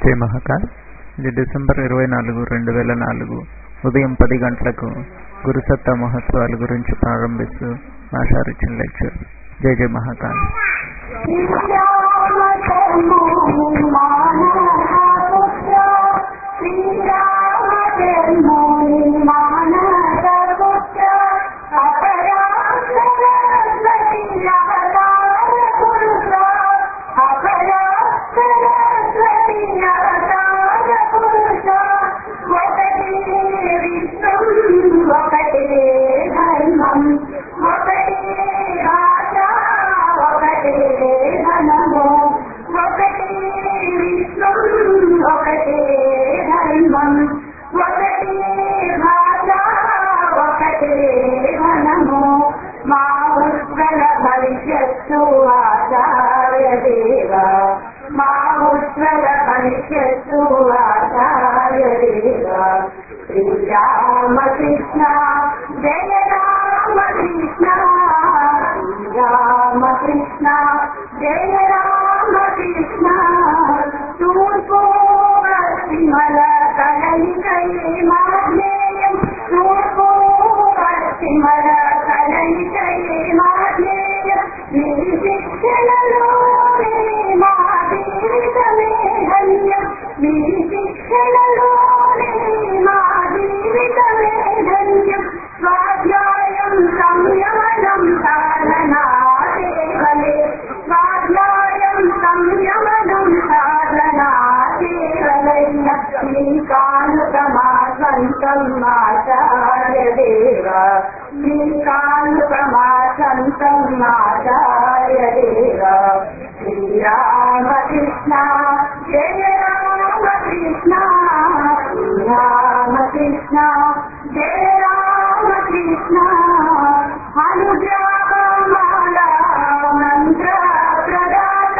జై మహాకాల్ ఇది డిసెంబర్ ఇరవై నాలుగు రెండు వేల నాలుగు ఉదయం పది గంటలకు గురుసత్తా మహోత్సవాల గురించి ప్రారంభిస్తూ ఆషారిచ్చిన లెక్చర్ జై జై మహాకాల్ ఒకటే ధర్మం ఒకటే భాష ఒకటే ధనము ఒకటే విశ్వం ఒకటే ధర్మం ఒకటే భాష ఒకటే ధనము మా ఉజ్వల భవిష్యత్తు ఆచార్య దేవ మా ఉజ్వల భవిష్యత్తు ఆచార్య దేవ శ్రీరామకృష్ణ జయ రామకృష్ణ రామకృష్ణ జయ రామకృష్ణ తూర్పు పశ్చిమల కలయికై మాధ్యేయం తూర్పు పశ్చిమల కలయికై మాధ్యేయం నీ శిక్షణలోనే మా జీవితమే ధన్యం నీ శిక్షణలోనే మా జీవితమే ధన్యం స్వాధ్యాయం సంయమనం సాధనా కేవలే స్వాధ్యాయం సంయమనం సాధనా కేవలయ్య నీ కానుకమా సంతం ఆచార్య దేవ నీ కానుకమా సంతం ఆచార్య దేవ శ్రీరామకృష్ణ జయ రామకృష్ణ రామకృష్ణ జయ రామకృష్ణ అనుగ్రహమాల మంత్ర ప్రదాత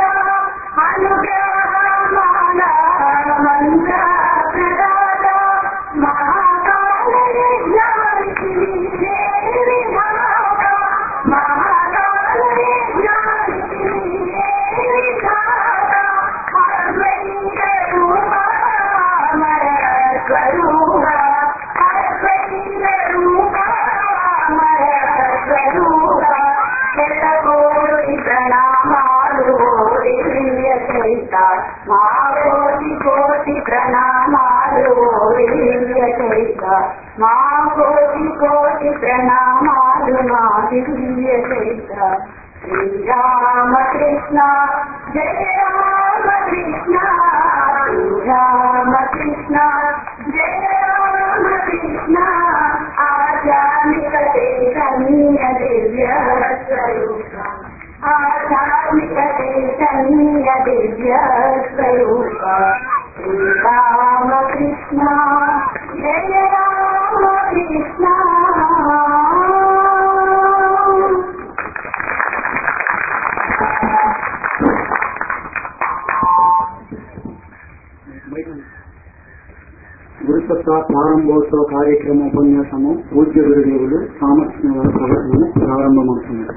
అనుగ్రహమాల మంత్ర ప్రదాత మహాకాల యజ్ఞానికి వీరే విధాత మహాకాల యజ్ఞానికి వీరే విధాత అద్వైత రూప అమర స్వరూప అద్వైత రూప అమర స్వరూప ఎల్లగోడి ప్రణామాలు ఓడి దివ్య చరిత మా కోటి కోటి ప్రణామాలు ఓడి దివ్య చరిత మా కోటి కోటి ప్రణామాలు మా దివ్య చరిత శ్రీరామకృష్ణ జయ రామకృష్ణ శ్రీరామకృష్ణ జయ రామకృష్ణ ఆధ్యాత్మిక చైతన్య దివ్య స్వరూప ఆధ్యాత్మిక చైతన్య దివ్య స్వరూప శ్రీరామకృష్ణ జయ రామకృష్ణ గురుసత్తా ప్రారంభోత్సవ కార్యక్రమ ఉపన్యాసము పూజ్య గురుదేవులు సామర్థ్యం వారి ప్రవచనము ప్రారంభమవుతుంది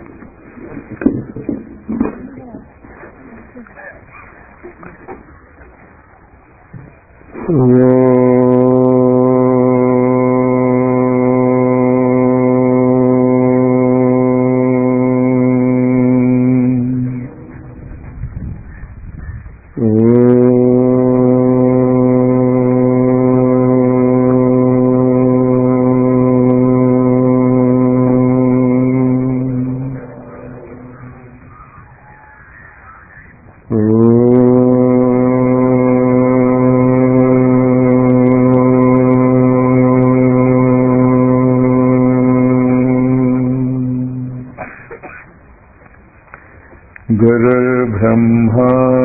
गुरुर्ब्रह्मा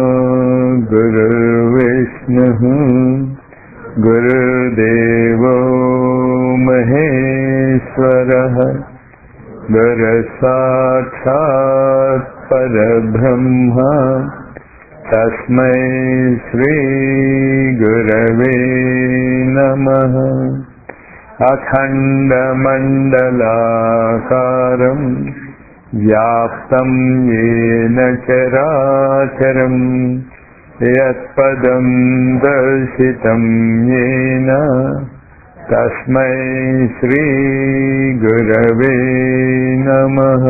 गुरुर्विष्णुः गुरुर्देवो महेश्वरः गुरुसाक्षात् परब्रह्म तस्मै श्रीगुरवे नमः अखण्डमण्डलाकारम् व्याप्तं येन चराचरम् यत्पदं दर्शितं येन तस्मै श्रीगुरवे नमः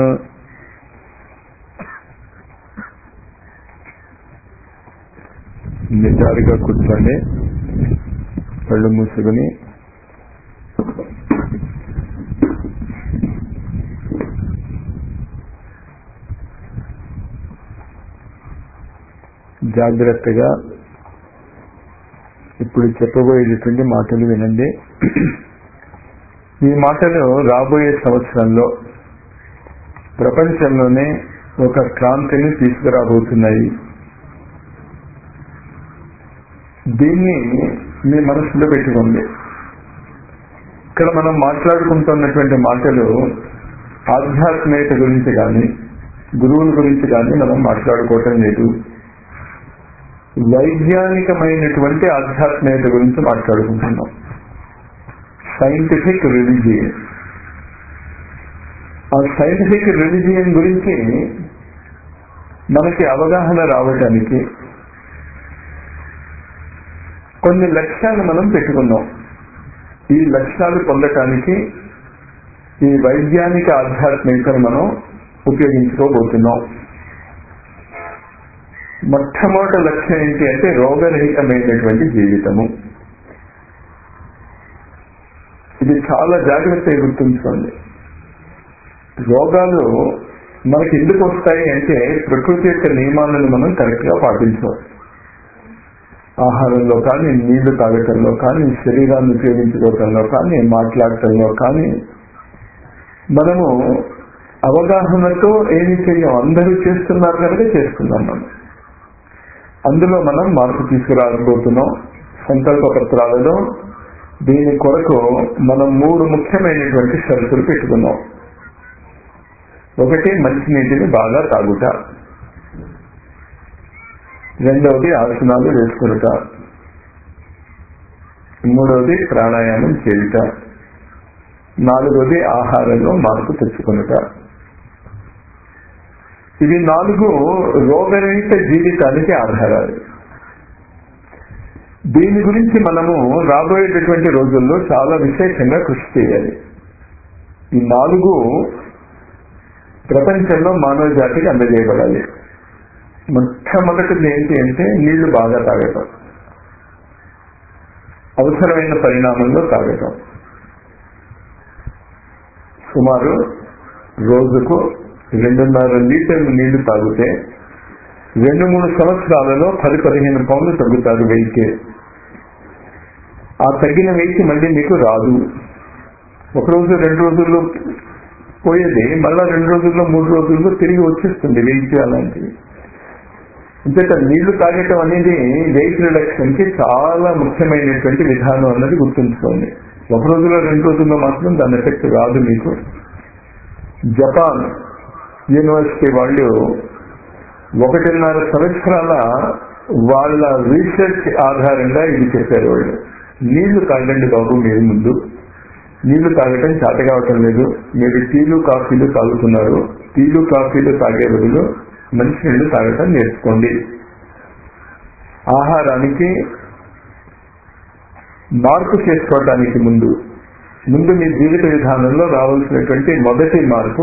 నిటారుగా కూర్చోండి కళ్ళు మూసుకుని జాగ్రత్తగా ఇప్పుడు చెప్పబోయేటటువంటి మాటలు వినండి ఈ మాటలు రాబోయే సంవత్సరంలో ప్రపంచంలోనే ఒక క్రాంతిని తీసుకురాబోతున్నాయి దీన్ని మీ మనసులో పెట్టుకోండి ఇక్కడ మనం మాట్లాడుకుంటున్నటువంటి మాటలు ఆధ్యాత్మికత గురించి కానీ గురువుల గురించి కానీ మనం మాట్లాడుకోవటం లేదు వైజ్ఞానికమైనటువంటి ఆధ్యాత్మికత గురించి మాట్లాడుకుంటున్నాం సైంటిఫిక్ రిలీజియన్ ఆ సైంటిఫిక్ రిలీజియన్ గురించి మనకి అవగాహన రావడానికి కొన్ని లక్ష్యాలు మనం పెట్టుకున్నాం ఈ లక్ష్యాలు పొందటానికి ఈ వైజ్ఞానిక ఆధ్యాత్మికతను మనం ఉపయోగించుకోబోతున్నాం మొట్టమొదటి లక్ష్యం ఏంటి అంటే రోగరహితమైనటువంటి జీవితము ఇది చాలా జాగ్రత్తగా గుర్తుంచుకోండి రోగాలు మనకి ఎందుకు వస్తాయి అంటే ప్రకృతి యొక్క నియమాలను మనం కరెక్ట్ గా పాటించాలి ఆహారంలో కానీ నీళ్లు తాగటంలో కానీ శరీరాన్ని ఉపయోగించుకోవటంలో కానీ మాట్లాడటంలో కానీ మనము అవగాహనతో ఏమి చేయం అందరూ చేస్తున్నారు కనుక చేస్తున్నాం మనం అందులో మనం మార్పు తీసుకురాబోతున్నాం సంకల్ప పత్రాలలో దీని కొరకు మనం మూడు ముఖ్యమైనటువంటి షరతులు పెట్టుకున్నాం ఒకటి మంచినీటిని బాగా తాగుట రెండవది ఆసనాలు వేసుకునుట మూడవది ప్రాణాయామం చేయుట నాలుగవది ఆహారంలో మార్పు తెచ్చుకునుట ఇవి నాలుగు రోగరహిత జీవితానికి ఆధారాలు దీని గురించి మనము రాబోయేటటువంటి రోజుల్లో చాలా విశేషంగా కృషి చేయాలి ఈ నాలుగు ప్రపంచంలో మానవ జాతికి అందజేయబడాలి మొట్టమొదటిది ఏంటి అంటే నీళ్లు బాగా తాగటం అవసరమైన పరిణామంలో తాగటం సుమారు రోజుకు రెండున్నర లీటర్లు నీళ్లు తాగితే రెండు మూడు సంవత్సరాలలో పది పదిహేను పౌండ్లు తగ్గుతారు వెయిట్ ఆ తగ్గిన వెయిట్ మళ్ళీ మీకు రాదు ఒక రోజు రెండు రోజుల్లో పోయేది మళ్ళా రెండు రోజుల్లో మూడు రోజుల్లో తిరిగి వచ్చేస్తుంది వెయిట్ అలాంటివి అంతేత నీళ్లు తాగటం అనేది వెయిట్ రిడక్షన్ కి చాలా ముఖ్యమైనటువంటి విధానం అన్నది గుర్తుంచుకోండి ఒక రోజులో రెండు రోజుల్లో మాత్రం దాని ఎఫెక్ట్ రాదు మీకు జపాన్ యూనివర్సిటీ వాళ్ళు ఒకటిన్నర సంవత్సరాల వాళ్ళ రీసెర్చ్ ఆధారంగా ఇది చెప్పారు వాళ్ళు నీళ్లు తాగండి బాబు మీరు ముందు నీళ్లు తాగటం చేత కావటం లేదు మీరు టీలు కాఫీలు తాగుతున్నారు టీలు కాఫీలు తాగే బదులు మంచి నీళ్లు తాగటం నేర్చుకోండి ఆహారానికి మార్పు చేసుకోవటానికి ముందు ముందు మీ జీవిత విధానంలో రావాల్సినటువంటి మొదటి మార్పు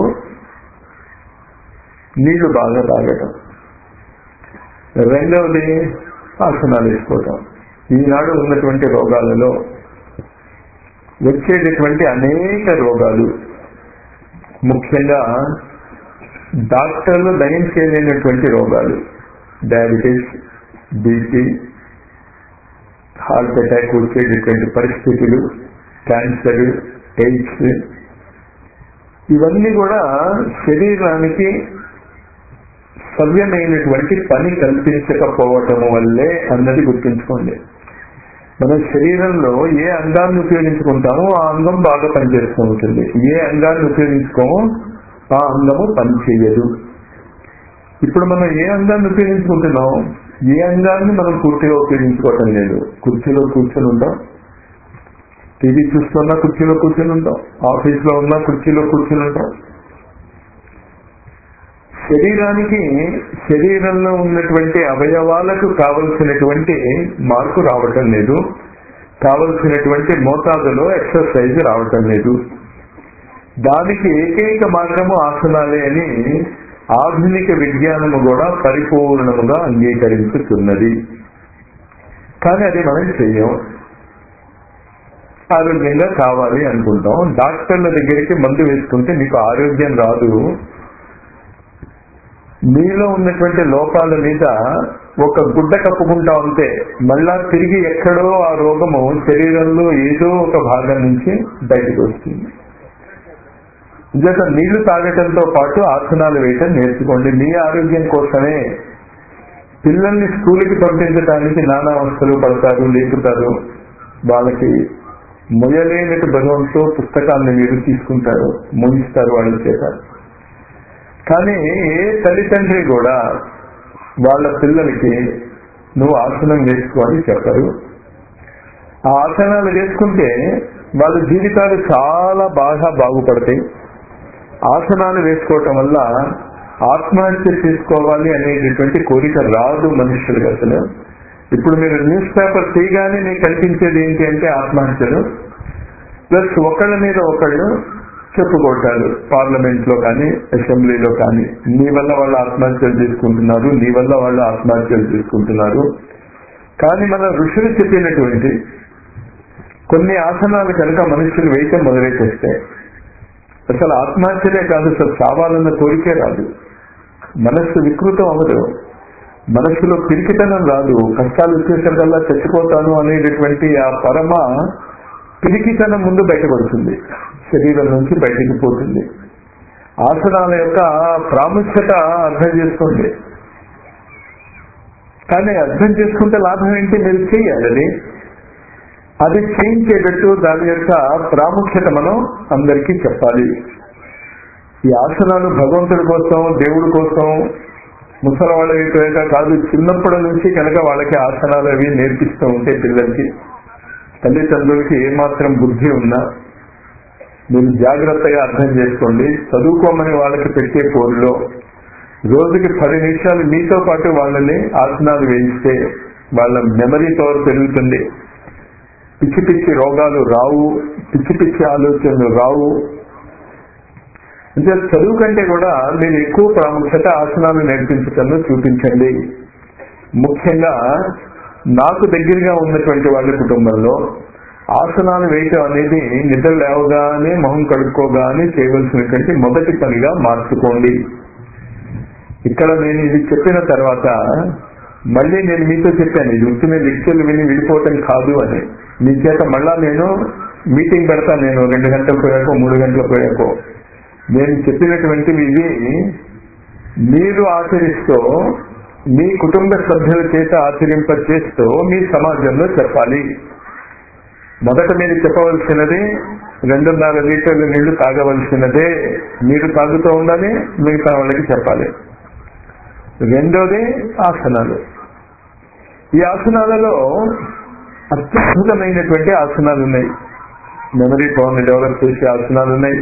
నీళ్లు బాగా తాగటం రెండవది ఆసనాలు వేసుకోవటం ఈనాడు ఉన్నటువంటి రోగాలలో వచ్చేటటువంటి అనేక రోగాలు ముఖ్యంగా డాక్టర్లు దయం చేయలేనటువంటి రోగాలు డయాబెటీస్ బీపీ హార్ట్ అటాక్ వచ్చేటటువంటి పరిస్థితులు క్యాన్సర్ ఎయిడ్స్ ఇవన్నీ కూడా శరీరానికి సవ్యమైనటువంటి పని కల్పించకపోవటం వల్లే అన్నది గుర్తుంచుకోండి మన శరీరంలో ఏ అంగాన్ని ఉపయోగించుకుంటామో ఆ అంగం బాగా పనిచేస్తూ ఉంటుంది ఏ అంగాన్ని ఉపయోగించుకోమో ఆ అంగము పనిచేయదు ఇప్పుడు మనం ఏ అంగాన్ని ఉపయోగించుకుంటున్నాం ఏ అంగాన్ని మనం పూర్తిగా ఉపయోగించుకోవటం లేదు కుర్చీలో కూర్చొని ఉంటాం టీవీ చూస్తున్నా కుర్చీలో కూర్చొని ఉంటాం ఆఫీస్ లో ఉన్నా కుర్చీలో కూర్చొని ఉంటాం శరీరానికి శరీరంలో ఉన్నటువంటి అవయవాలకు కావలసినటువంటి మార్పు రావటం లేదు కావలసినటువంటి మోతాదులో ఎక్సర్సైజ్ రావటం లేదు దానికి ఏకైక మార్గము ఆసనాలే అని ఆధునిక విజ్ఞానము కూడా పరిపూర్ణముగా అంగీకరించుతున్నది కానీ అది మనం చెయ్యం ఆరోగ్యంగా కావాలి అనుకుంటాం డాక్టర్ల దగ్గరికి మందు వేసుకుంటే నీకు ఆరోగ్యం రాదు మీలో ఉన్నటువంటి లోపాల మీద ఒక గుడ్డ కప్పుకుంటా ఉంటే మళ్ళా తిరిగి ఎక్కడో ఆ రోగము శరీరంలో ఏదో ఒక భాగం నుంచి బయటకు వస్తుంది జత నీళ్లు తాగటంతో పాటు ఆసనాలు వేయటం నేర్చుకోండి మీ ఆరోగ్యం కోసమే పిల్లల్ని స్కూల్కి పంపించడానికి నానా అవస్థలు పడతారు లేపుతారు వాళ్ళకి మొయలేనట్టు భగవంతో పుస్తకాన్ని మీరు తీసుకుంటారు మోయిస్తారు వాళ్ళ చేత కానీ ఏ తల్లిదండ్రి కూడా వాళ్ళ పిల్లలకి నువ్వు ఆసనం వేసుకోవాలి చెప్పరు ఆ ఆసనాలు వేసుకుంటే వాళ్ళ జీవితాలు చాలా బాగా బాగుపడతాయి ఆసనాలు వేసుకోవటం వల్ల ఆత్మహత్య చేసుకోవాలి అనేటటువంటి కోరిక రాదు మనుషులకు అసలు ఇప్పుడు మీరు న్యూస్ పేపర్ తీయగానే మీకు కనిపించేది ఏంటి అంటే ఆత్మహత్యలు ప్లస్ ఒకళ్ళ మీద ఒకళ్ళు చెప్పుకోవటాలు పార్లమెంట్ లో కానీ అసెంబ్లీలో కానీ నీ వల్ల వాళ్ళు ఆత్మహత్యలు చేసుకుంటున్నారు నీ వల్ల వాళ్ళు ఆత్మహత్యలు చేసుకుంటున్నారు కానీ మన ఋషులు చెప్పినటువంటి కొన్ని ఆసనాలు కనుక మనుషులు వేయటం మొదలెట్టేస్తే అసలు ఆత్మహత్యలే కాదు అసలు చావాలన్న కోరికే రాదు మనస్సు వికృతం అవ్వదు మనస్సులో పిరికితనం రాదు కష్టాలు వచ్చేసరికల్లా చచ్చిపోతాను అనేటటువంటి ఆ పరమ పిరికితనం ముందు బయటపడుతుంది శరీరం నుంచి బయటికి పోతుంది ఆసనాల యొక్క ప్రాముఖ్యత అర్థం చేసుకోండి కానీ అర్థం చేసుకుంటే లాభం ఏంటి మీరు చేయాలి అది అది చేయించేటట్టు దాని యొక్క ప్రాముఖ్యత మనం అందరికీ చెప్పాలి ఈ ఆసనాలు భగవంతుడి కోసం దేవుడి కోసం ముసలి వాళ్ళ యొక్క కాదు చిన్నప్పటి నుంచి కనుక వాళ్ళకి ఆసనాలు అవి నేర్పిస్తూ ఉంటే పిల్లలకి తల్లిదండ్రులకి ఏమాత్రం బుద్ధి ఉన్నా మీరు జాగ్రత్తగా అర్థం చేసుకోండి చదువుకోమని వాళ్ళకి పెట్టే పోరులో రోజుకి పది నిమిషాలు మీతో పాటు వాళ్ళని ఆసనాలు వేయిస్తే వాళ్ళ మెమరీ పవర్ పెరుగుతుంది పిచ్చి పిచ్చి రోగాలు రావు పిచ్చి పిచ్చి ఆలోచనలు రావు అంటే చదువు కంటే కూడా మీరు ఎక్కువ ప్రాముఖ్యత ఆసనాలు నేర్పించటంలో చూపించండి ముఖ్యంగా నాకు దగ్గరగా ఉన్నటువంటి వాళ్ళ కుటుంబంలో ఆసనాలు వేయటం అనేది నిద్ర లేవగానే మొహం కడుక్కోగానే చేయవలసినటువంటి మొదటి పనిగా మార్చుకోండి ఇక్కడ నేను ఇది చెప్పిన తర్వాత మళ్ళీ నేను మీతో చెప్పాను ఇది ఉత్తిన లెక్చర్లు విని విడిపోవటం కాదు అని మీ చేత మళ్ళా నేను మీటింగ్ పెడతా నేను రెండు గంటల పోయాకో మూడు గంటల పోయాకో నేను చెప్పినటువంటివి ఇవి మీరు ఆచరిస్తూ మీ కుటుంబ సభ్యుల చేత ఆచరింప చేస్తూ మీ సమాజంలో చెప్పాలి మొదట మీరు చెప్పవలసినది రెండున్నర లీటర్ల నీళ్లు తాగవలసినదే మీరు తాగుతూ ఉండాలి మిగతా వాళ్ళకి చెప్పాలి రెండోది ఆసనాలు ఈ ఆసనాలలో అత్యద్భుతమైనటువంటి ఆసనాలు ఉన్నాయి మెమరీ పవర్ని డెవలప్ చేసే ఆసనాలు ఉన్నాయి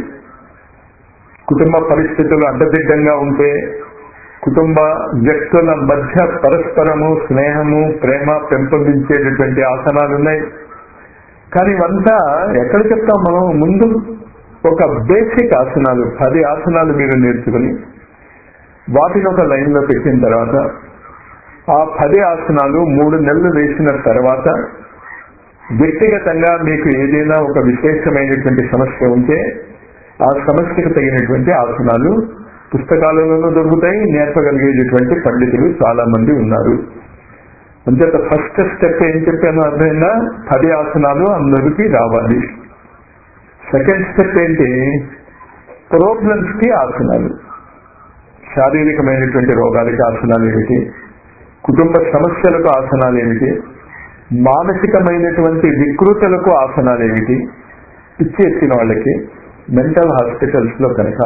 కుటుంబ పరిస్థితులు అడ్డదిడ్డంగా ఉంటే కుటుంబ వ్యక్తుల మధ్య పరస్పరము స్నేహము ప్రేమ పెంపొందించేటటువంటి ఆసనాలు ఉన్నాయి కానీ ఇవంతా ఎక్కడ చెప్తాం మనం ముందు ఒక బేసిక్ ఆసనాలు పది ఆసనాలు మీరు నేర్చుకుని వాటిని ఒక లైన్ లో పెట్టిన తర్వాత ఆ పది ఆసనాలు మూడు నెలలు వేసిన తర్వాత వ్యక్తిగతంగా మీకు ఏదైనా ఒక విశేషమైనటువంటి సమస్య ఉంటే ఆ సమస్యకు తగినటువంటి ఆసనాలు పుస్తకాలలోనూ దొరుకుతాయి నేర్పగలిగేటటువంటి పండితులు చాలా మంది ఉన్నారు అంచేత ఫస్ట్ స్టెప్ ఏం చెప్పాను అర్థమైందా పది ఆసనాలు అందరికీ రావాలి సెకండ్ స్టెప్ ఏంటి ప్రాబ్లమ్స్ కి ఆసనాలు శారీరకమైనటువంటి రోగాలకి ఆసనాలు ఏమిటి కుటుంబ సమస్యలకు ఆసనాలు ఏమిటి మానసికమైనటువంటి వికృతులకు ఆసనాలు ఏమిటి పిచ్చి ఎత్తిన వాళ్ళకి మెంటల్ హాస్పిటల్స్ లో కనుక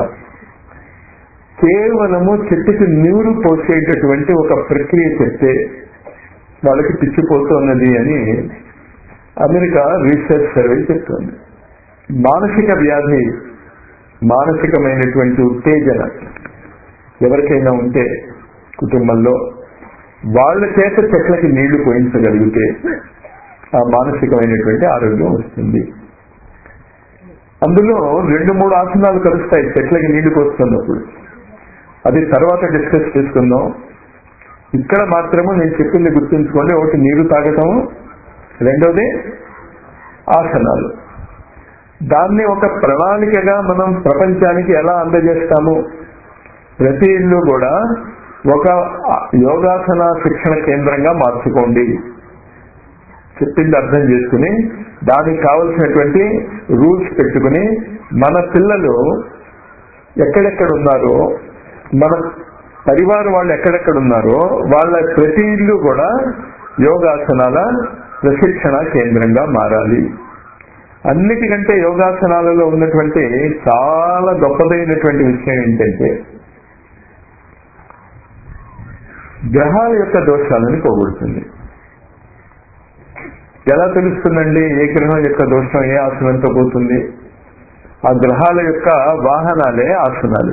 కేవలము చెట్టుకి నీరు పోసేటటువంటి ఒక ప్రక్రియ చెప్తే వాళ్ళకి పిచ్చిపోతున్నది అని అమెరికా రీసెర్చ్ సర్వే చెప్తుంది మానసిక వ్యాధి మానసికమైనటువంటి ఉత్తేజన ఎవరికైనా ఉంటే కుటుంబంలో వాళ్ళ చేత చెట్లకి నీళ్లు పోయించగలిగితే ఆ మానసికమైనటువంటి ఆరోగ్యం వస్తుంది అందులో రెండు మూడు ఆసనాలు కలుస్తాయి చెట్లకి నీళ్లు పోస్తున్నప్పుడు అది తర్వాత డిస్కస్ చేసుకుందాం ఇక్కడ మాత్రము నేను చెప్పింది గుర్తుంచుకోండి ఒకటి నీరు తాగటం రెండోది ఆసనాలు దాన్ని ఒక ప్రణాళికగా మనం ప్రపంచానికి ఎలా అందజేస్తాము ప్రతి ఇల్లు కూడా ఒక యోగాసన శిక్షణ కేంద్రంగా మార్చుకోండి చెప్పింది అర్థం చేసుకుని దానికి కావలసినటువంటి రూల్స్ పెట్టుకుని మన పిల్లలు ఎక్కడెక్కడ ఉన్నారో మన పరివారం వాళ్ళు ఎక్కడెక్కడ ఉన్నారో వాళ్ళ ప్రతి ఇల్లు కూడా యోగాసనాల ప్రశిక్షణ కేంద్రంగా మారాలి అన్నిటికంటే యోగాసనాలలో ఉన్నటువంటి చాలా గొప్పదైనటువంటి విషయం ఏంటంటే గ్రహాల యొక్క దోషాలను పోగొడుతుంది ఎలా తెలుస్తుందండి ఏ గ్రహం యొక్క దోషం ఏ ఆసనంతో పోతుంది ఆ గ్రహాల యొక్క వాహనాలే ఆసనాలు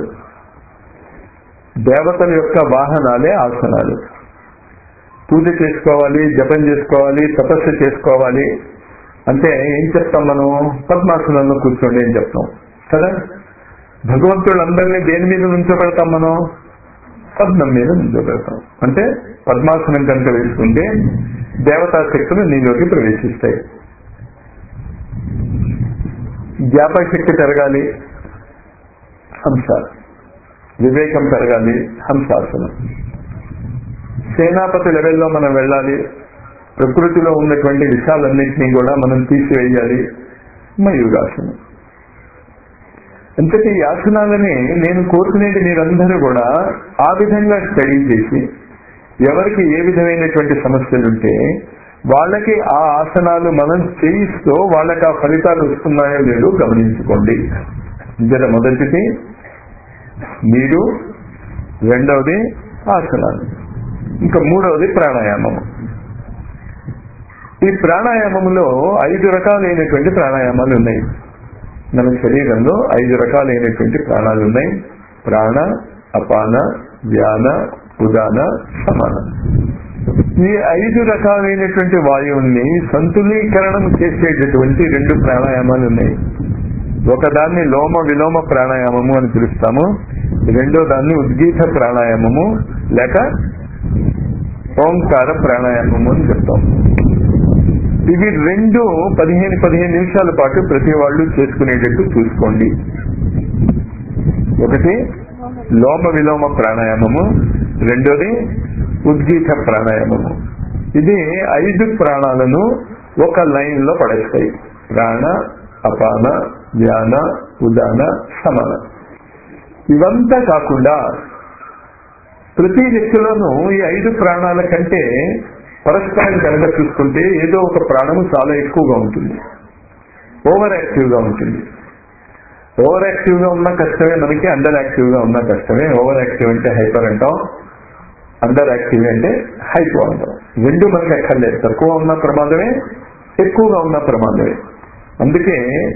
దేవతల యొక్క వాహనాలే ఆసనాలు పూజ చేసుకోవాలి జపం చేసుకోవాలి తపస్సు చేసుకోవాలి అంటే ఏం చెప్తాం మనం పద్మాసనంలో కూర్చోండి ఏం చెప్తాం కదా భగవంతుడు దేని మీద నుంచోబెడతాం మనం పద్మం మీద నుంచోబెడతాం అంటే పద్మాసనం కనుక వేసుకుంటే దేవతా శక్తులు నీలోకి ప్రవేశిస్తాయి జ్ఞాపక శక్తి పెరగాలి హంస వివేకం పెరగాలి హంసాసనం సేనాపతి లెవెల్లో మనం వెళ్ళాలి ప్రకృతిలో ఉన్నటువంటి విషయాలన్నింటినీ కూడా మనం తీసివేయాలి మయూరాసనం అంతటి ఈ ఆసనాలని నేను కోరుకునేది మీరందరూ కూడా ఆ విధంగా స్టడీ చేసి ఎవరికి ఏ విధమైనటువంటి సమస్యలుంటే వాళ్ళకి ఆ ఆసనాలు మనం చేయిస్తూ వాళ్ళకి ఆ ఫలితాలు వస్తున్నాయో లేదో గమనించుకోండి ఇంకట మొదటిది మీరు రెండవది ఆసనాలు ఇంకా మూడవది ప్రాణాయామము ఈ ప్రాణాయామములో ఐదు రకాలైనటువంటి ప్రాణాయామాలు ఉన్నాయి మన శరీరంలో ఐదు రకాలైనటువంటి ప్రాణాలు ఉన్నాయి ప్రాణ అపాన వ్యాన ఉదాన సమాన ఈ ఐదు రకాలైనటువంటి వాయువుల్ని సంతులీకరణం చేసేటటువంటి రెండు ప్రాణాయామాలు ఉన్నాయి ఒకదాన్ని లోమ విలోమ ప్రాణాయామము అని పిలుస్తాము రెండో దాన్ని ఉద్గీత ప్రాణాయామము లేక ఓంకార ప్రాణాయామము అని చెప్తాం ఇవి రెండు పదిహేను పదిహేను నిమిషాల పాటు ప్రతి వాళ్ళు చేసుకునేటట్టు చూసుకోండి ఒకటి లోమ విలోమ ప్రాణాయామము రెండోది ఉద్గీత ప్రాణాయామము ఇది ఐదు ప్రాణాలను ఒక లైన్ లో పడేస్తాయి ప్రాణ అపాన వ్యాన ఉదాన సమాన ఇవంతా కాకుండా ప్రతి వ్యక్తిలోనూ ఈ ఐదు ప్రాణాల కంటే పరస్పరం కనుక చూసుకుంటే ఏదో ఒక ప్రాణము చాలా ఎక్కువగా ఉంటుంది ఓవర్ యాక్టివ్ గా ఉంటుంది ఓవర్ యాక్టివ్ గా ఉన్న కష్టమే మనకి అండర్ యాక్టివ్ గా ఉన్న కష్టమే ఓవర్ యాక్టివ్ అంటే హైపర్ అంటాం అండర్ యాక్టివ్ అంటే హైపో అంటాం రెండు మనకి ఎక్కర్లేదు తక్కువ ఉన్న ప్రమాదమే ఎక్కువగా ఉన్న ప్రమాదమే అందుకే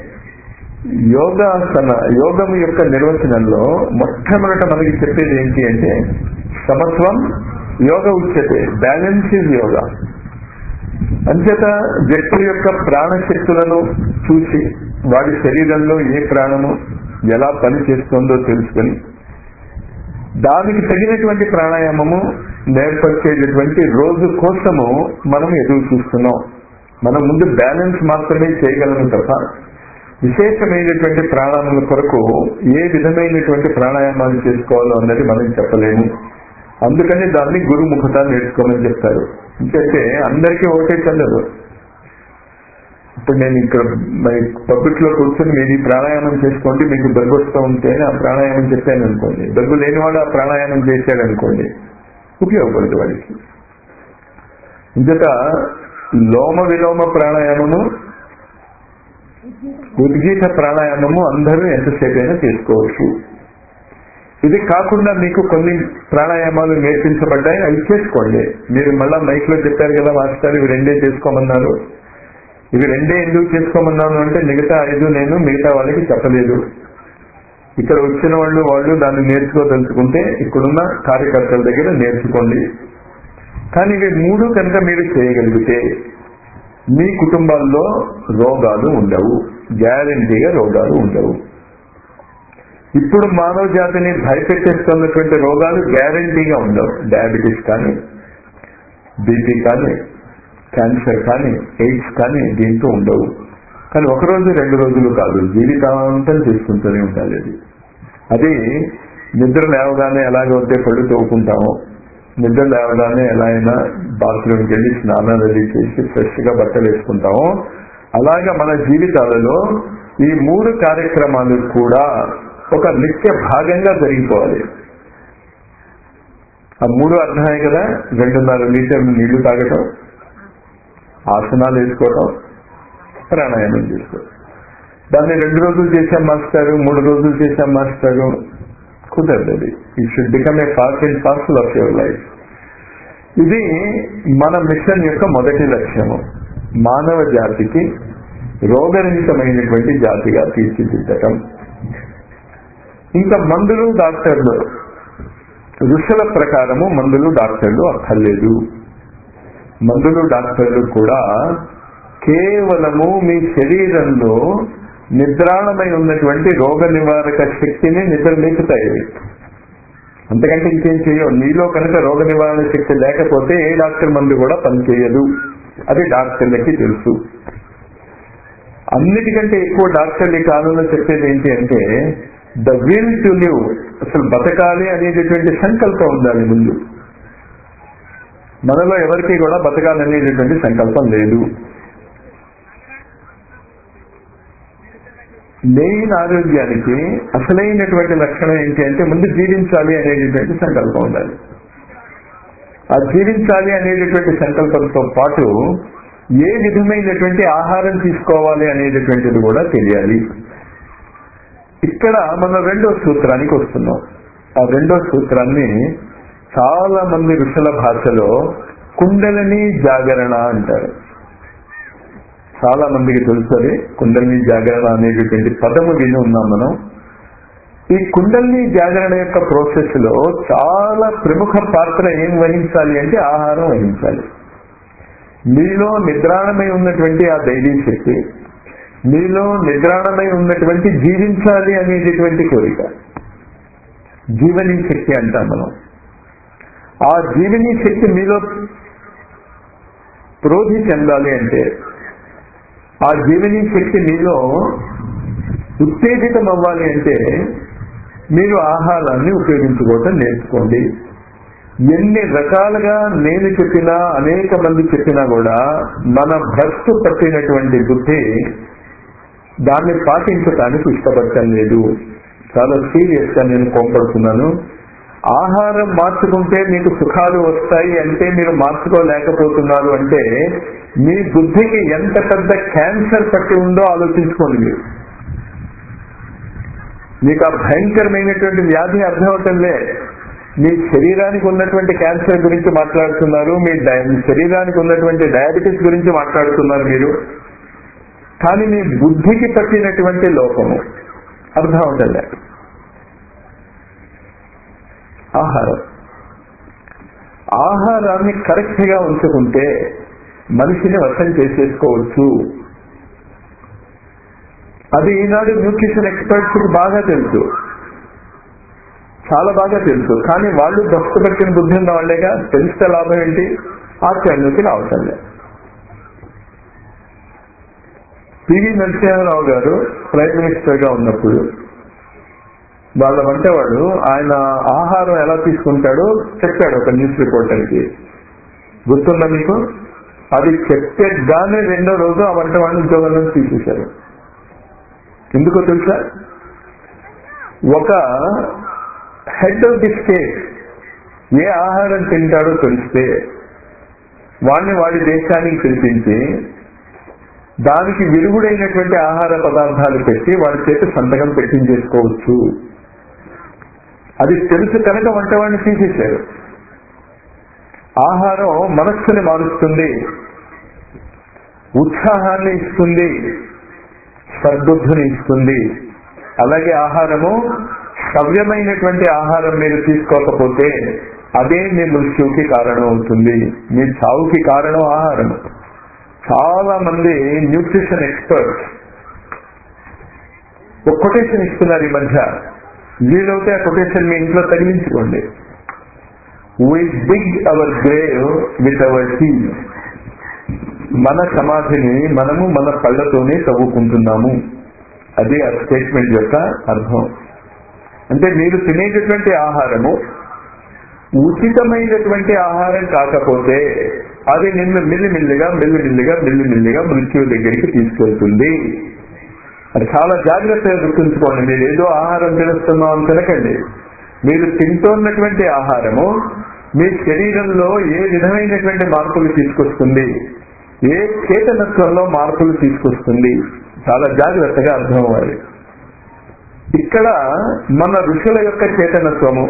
యోగాసన యోగం యొక్క నిర్వచనంలో మొట్టమొదట మనకి చెప్పేది ఏంటి అంటే సమత్వం యోగ ఉచ్యతే బ్యాలెన్స్ ఇస్ యోగా అంచేత వ్యక్తి యొక్క ప్రాణశక్తులను చూసి వాడి శరీరంలో ఏ ప్రాణము ఎలా పని చేస్తుందో తెలుసుకుని దానికి తగినటువంటి ప్రాణాయామము నేర్పరిచేటటువంటి రోజు కోసము మనం ఎదురు చూస్తున్నాం మనం ముందు బ్యాలెన్స్ మాత్రమే చేయగలము తప్ప విశేషమైనటువంటి ప్రాణాయామాల కొరకు ఏ విధమైనటువంటి ప్రాణాయామాలు చేసుకోవాలో అన్నది మనం చెప్పలేము అందుకని దాన్ని గురుముఖత నేర్చుకోమని చెప్తారు ఎందుకంటే అందరికీ ఒకటే చెల్లదు ఇప్పుడు నేను ఇక్కడ పబ్లిక్ లో కూర్చొని మీరు ఈ ప్రాణాయామం చేసుకోండి మీకు దగ్గు వస్తూ ఉంటేనే ఆ ప్రాణాయామం చెప్పాను అనుకోండి దగ్గు లేనివాడు ఆ ప్రాణాయామం చేశాడు అనుకోండి ఉపయోగపడదు వాడికి ఇంతట లోమ విలోమ ప్రాణాయామము ఉద్గీత ప్రాణాయామము అందరూ ఎంతసేపు అయినా చేసుకోవచ్చు ఇది కాకుండా మీకు కొన్ని ప్రాణాయామాలు నేర్పించబడ్డాయి అవి చేసుకోండి మీరు మళ్ళా మైక్ లో చెప్పారు కదా మాస్టర్ ఇవి రెండే చేసుకోమన్నారు ఇవి రెండే ఎందుకు చేసుకోమన్నాను అంటే మిగతా ఐదు నేను మిగతా వాళ్ళకి చెప్పలేదు ఇక్కడ వచ్చిన వాళ్ళు వాళ్ళు దాన్ని నేర్చుకోదలుచుకుంటే ఇక్కడున్న కార్యకర్తల దగ్గర నేర్చుకోండి కానీ ఇవి మూడు కనుక మీరు చేయగలిగితే మీ కుటుంబాల్లో రోగాలు ఉండవు గ్యారంటీగా రోగాలు ఉండవు ఇప్పుడు మానవ జాతిని భయపెట్టేస్తున్నటువంటి రోగాలు గ్యారంటీగా ఉండవు డయాబెటీస్ కానీ బీపీ కానీ క్యాన్సర్ కానీ ఎయిడ్స్ కానీ దీంతో ఉండవు కానీ ఒక రోజు రెండు రోజులు కాదు జీవితాంతం చేసుకుంటూనే ఉండాలి అది అది నిద్ర లేవగానే ఎలాగైతే పళ్ళు తోకుంటామో నిద్ర లేవగానే ఎలా అయినా బాత్రూమ్కి వెళ్ళి స్నానాలు అది చేసి ఫ్రెష్ గా బట్టలు వేసుకుంటామో అలాగా మన జీవితాలలో ఈ మూడు కార్యక్రమాలు కూడా ఒక నిత్య భాగంగా జరిగిపోవాలి ఆ మూడు అర్థమే కదా రెండున్నర లీటర్లు నీళ్లు తాగటం ఆసనాలు వేసుకోవటం ప్రాణాయామం చేసుకోవడం దాన్ని రెండు రోజులు చేశాం మాస్టారు మూడు రోజులు చేశాం మాస్టారు కుదరదు అది ఈ should become a part and parcel of your life ఇది మన మిషన్ యొక్క మొదటి లక్ష్యము మానవ జాతికి రోగరహితమైనటువంటి జాతిగా తీర్చిదిద్దటం ఇంకా మందులు డాక్టర్లు ఋషుల ప్రకారము మందులు డాక్టర్లు అక్కర్లేదు మందులు డాక్టర్లు కూడా కేవలము మీ శరీరంలో నిద్రాణమై ఉన్నటువంటి రోగ నివారక శక్తిని నిద్ర లేపుతాయి అంతకంటే ఇంకేం చేయవు నీలో కనుక రోగ నివారణ శక్తి లేకపోతే ఏ డాక్టర్ మందు కూడా పనిచేయదు అది డాక్టర్లకి తెలుసు అన్నిటికంటే ఎక్కువ డాక్టర్లు ఈ కాలంలో చెప్పేది ఏంటి అంటే ద విల్ టు లివ్ అసలు బతకాలి అనేటటువంటి సంకల్పం ఉండాలి ముందు మనలో ఎవరికి కూడా బతకాలనేటటువంటి సంకల్పం లేదు మెయిన్ ఆరోగ్యానికి అసలైనటువంటి లక్షణం ఏంటి అంటే ముందు జీవించాలి అనేటటువంటి సంకల్పం ఉండాలి ఆ జీవించాలి అనేటటువంటి సంకల్పంతో పాటు ఏ విధమైనటువంటి ఆహారం తీసుకోవాలి అనేటటువంటిది కూడా తెలియాలి ఇక్కడ మనం రెండో సూత్రానికి వస్తున్నాం ఆ రెండో సూత్రాన్ని చాలా మంది ఋషుల భాషలో కుండలని జాగరణ అంటారు చాలా మందికి తెలుసు అది కుండలిని జాగరణ అనేటటువంటి పదము విని ఉన్నాం మనం ఈ కుండలిని జాగరణ యొక్క ప్రాసెస్ లో చాలా ప్రముఖ పాత్ర ఏం వహించాలి అంటే ఆహారం వహించాలి మీలో నిద్రాణమై ఉన్నటువంటి ఆ దైవీ శక్తి మీలో నిద్రాణమై ఉన్నటువంటి జీవించాలి అనేటటువంటి కోరిక జీవనీ శక్తి అంటాం మనం ఆ జీవనీ శక్తి మీలో ప్రోధి చెందాలి అంటే ఆ జీవనీ శక్తి మీలో ఉత్తేజితం అవ్వాలి అంటే మీరు ఆహారాన్ని ఉపయోగించుకోవటం నేర్చుకోండి ఎన్ని రకాలుగా నేను చెప్పినా అనేక మంది చెప్పినా కూడా మన భ్రష్టు పట్టినటువంటి బుద్ధి దాన్ని పాటించటానికి ఇష్టపడటం లేదు చాలా సీరియస్ గా నేను కోపడుతున్నాను ఆహారం మార్చుకుంటే మీకు సుఖాలు వస్తాయి అంటే మీరు మార్చుకోలేకపోతున్నారు అంటే మీ బుద్ధికి ఎంత పెద్ద క్యాన్సర్ పట్టి ఉందో ఆలోచించుకోండి మీరు మీకు ఆ భయంకరమైనటువంటి వ్యాధి అర్థమవుతుందే మీ శరీరానికి ఉన్నటువంటి క్యాన్సర్ గురించి మాట్లాడుతున్నారు మీ డయ- శరీరానికి ఉన్నటువంటి డయాబెటీస్ గురించి మాట్లాడుతున్నారు మీరు కానీ మీ బుద్ధికి పట్టినటువంటి లోపము అర్థం అవుతుందే ఆహారం ఆహారాన్ని కరెక్ట్ గా ఉంచుకుంటే మనిషిని వశం చేసేసుకోవచ్చు అది ఈనాడు న్యూట్రిషన్ ఎక్స్పర్ట్స్ కి బాగా తెలుసు చాలా బాగా తెలుసు కానీ వాళ్ళు భక్తు పట్టిన బుద్ధి ఉన్న వాళ్ళేగా తెలిస్తే లాభం ఏంటి ఆచరణకి రావటం లేదు పివి నరసింహారావు గారు ప్రైమ్ మినిస్టర్ గా ఉన్నప్పుడు వాళ్ళ వంటవాడు ఆయన ఆహారం ఎలా తీసుకుంటాడో చెప్పాడు ఒక న్యూస్ రిపోర్టర్కి గుర్తుందా మీకు అది చెప్పేగానే రెండో రోజు ఆ వంటవాడిని ఉద్యోగం నుంచి తీసేశారు ఎందుకో తెలుసా ఒక హెడ్ ఆఫ్ ది స్టేట్ ఏ ఆహారం తింటాడో తెలిస్తే వాడిని వాడి దేశానికి పిలిపించి దానికి విరుగుడైనటువంటి ఆహార పదార్థాలు పెట్టి వాడి చేతి సంతకం పెట్టించేసుకోవచ్చు అది తెలుసు కనుక వంటవాడిని తీసేశారు ఆహారం మనస్సుని మారుస్తుంది ఉత్సాహాన్ని ఇస్తుంది సద్బుద్ధిని ఇస్తుంది అలాగే ఆహారము సవ్యమైనటువంటి ఆహారం మీరు తీసుకోకపోతే అదే మీ మృత్యువుకి కారణం అవుతుంది మీ చావుకి కారణం ఆహారం చాలా మంది న్యూట్రిషన్ ఎక్స్పర్ట్స్ ఒక కొటేషన్ ఇస్తున్నారు ఈ మధ్య వీలవుతే ఆ కొటేషన్ మీ ఇంట్లో తగిలించుకోండి we dig our grave with our teeth మన సమాధిని మనము మన కళ్ళతోనే తవ్వుకుంటున్నాము అది ఆ స్టేట్మెంట్ యొక్క అర్థం అంటే మీరు తినేటటువంటి ఆహారము ఉచితమైనటువంటి ఆహారం కాకపోతే అది నిన్ను మిల్లిమిల్లిగా మిల్లిమిల్లిగా మిల్లిమిల్లిగా మృత్యువు దగ్గరికి తీసుకెళ్తుంది అది చాలా జాగ్రత్తగా గుర్తుంచుకోండి మీరు ఏదో ఆహారం తినేస్తున్నాం అని తినకండి మీరు తింటున్నటువంటి ఆహారము మీ శరీరంలో ఏ విధమైనటువంటి మార్పులు తీసుకొస్తుంది ఏ చేతనత్వంలో మార్పులు తీసుకొస్తుంది చాలా జాగ్రత్తగా అర్థం అవ్వాలి ఇక్కడ మన ఋషుల యొక్క చేతనత్వము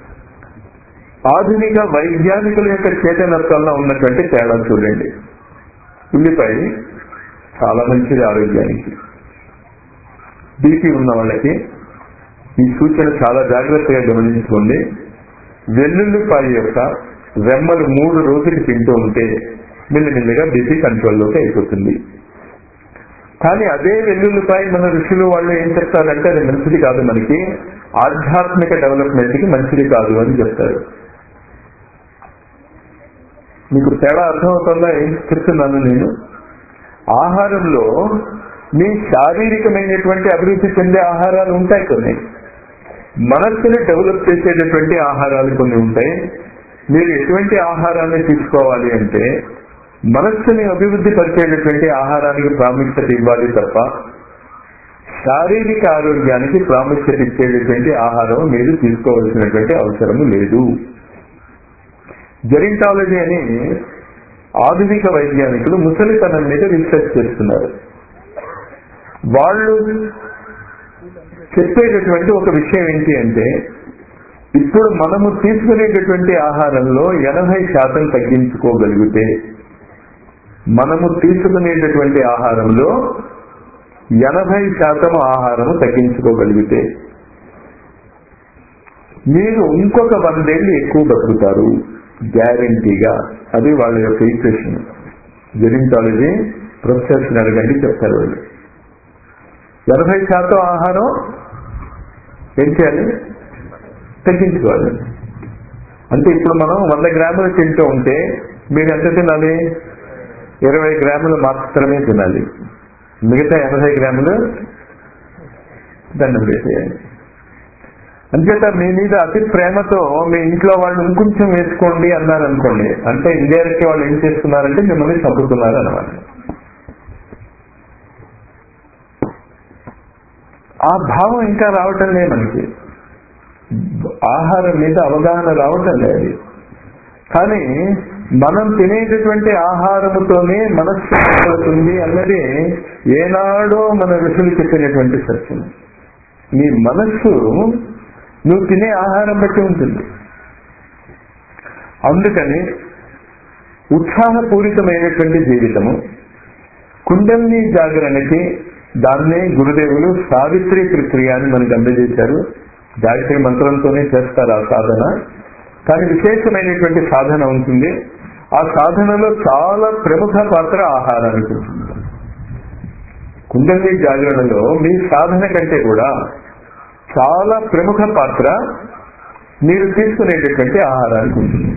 ఆధునిక వైజ్ఞానికుల యొక్క చేతనత్వంలో ఉన్నటువంటి తేడా చూడండి ఉల్లిపాయ చాలా మంచిది ఆరోగ్యానికి బీపీ ఉన్న వాళ్ళకి ఈ సూచన చాలా జాగ్రత్తగా గమనించుకోండి వెల్లుల్లిపాయ యొక్క రెమ్మలు మూడు రోజులు తింటూ ఉంటే మెల్లిమెల్లిగా బీపీ కంట్రోల్లోకి అయిపోతుంది కానీ అదే వెల్లుల్లిపాయ మన ఋషులు వాళ్ళు ఏం చెప్తారంటే అది మంచిది కాదు మనకి ఆధ్యాత్మిక డెవలప్మెంట్ కి మంచిది కాదు అని చెప్తారు మీకు తేడా అర్థమవుతుందా ఏం చెప్తున్నాను నేను ఆహారంలో మీ శారీరకమైనటువంటి అభివృద్ధి చెందే ఆహారాలు ఉంటాయి కొన్ని మనస్సుని డెవలప్ చేసేటటువంటి ఆహారాలు కొన్ని ఉంటాయి మీరు ఎటువంటి ఆహారాన్ని తీసుకోవాలి అంటే మనస్సుని అభివృద్ధి పరిచేటటువంటి ఆహారానికి ప్రాముఖ్యత ఇవ్వాలి తప్ప శారీరక ఆరోగ్యానికి ప్రాముఖ్యత ఇచ్చేటటువంటి ఆహారం మీరు తీసుకోవాల్సినటువంటి అవసరం లేదు జెరింటాలజీ అని ఆధునిక వైజ్ఞానికులు ముసలితనం మీద రీసెర్చ్ చేస్తున్నారు వాళ్ళు చెప్పేటటువంటి ఒక విషయం ఏంటి అంటే ఇప్పుడు మనము తీసుకునేటటువంటి ఆహారంలో ఎనభై శాతం తగ్గించుకోగలిగితే మనము తీసుకునేటటువంటి ఆహారంలో ఎనభై శాతం ఆహారము తగ్గించుకోగలిగితే మీరు ఇంకొక వందేళ్ళు ఎక్కువ బతుకుతారు గ్యారంటీగా అది వాళ్ళ యొక్క ఈక్వేషన్ జెరింటాలజీ ప్రొఫెసర్స్ అడగండి చెప్తారు వాళ్ళు ఎనభై శాతం ఆహారం ఏం చేయాలి తగ్గించుకోవాలి అంటే ఇప్పుడు మనం వంద గ్రాములు తింటూ ఉంటే మీరు ఎంత తినాలి ఇరవై గ్రాములు మాత్రమే తినాలి మిగతా ఎనభై గ్రాములు దండం వేసేయాలి అంచేత మీ మీద అతి ప్రేమతో మీ ఇంట్లో వాళ్ళు ఇంకొంచెం వేసుకోండి అన్నారు అనుకోండి అంటే ఇండియాకి వాళ్ళు ఏం చేస్తున్నారంటే మిమ్మల్ని చంపుతున్నారు అన్నమాట ఆ భావం ఇంకా రావటం లేదు మనకి ఆహారం మీద అవగాహన రావటం లేదు కానీ మనం తినేటటువంటి ఆహారముతోనే మనస్సు పడుతుంది అన్నది ఏనాడో మన ఋషులు చెప్పినటువంటి సత్యం నీ మనస్సు నువ్వు తినే ఆహారం బట్టి ఉంటుంది అందుకని ఉత్సాహపూరితమైనటువంటి జీవితము కుండల్ని జాగరణకి దాన్నే గురుదేవులు సావిత్రి ప్రక్రియ అని మనకు అందజేశారు గాయత్రి మంత్రంతోనే చేస్తారు ఆ సాధన కానీ విశేషమైనటువంటి సాధన ఉంటుంది ఆ సాధనలో చాలా ప్రముఖ పాత్ర ఆహారానికి ఉంటుంది కుండలి జాగరణలో మీ సాధన కంటే కూడా చాలా ప్రముఖ పాత్ర మీరు తీసుకునేటటువంటి ఆహారానికి ఉంటుంది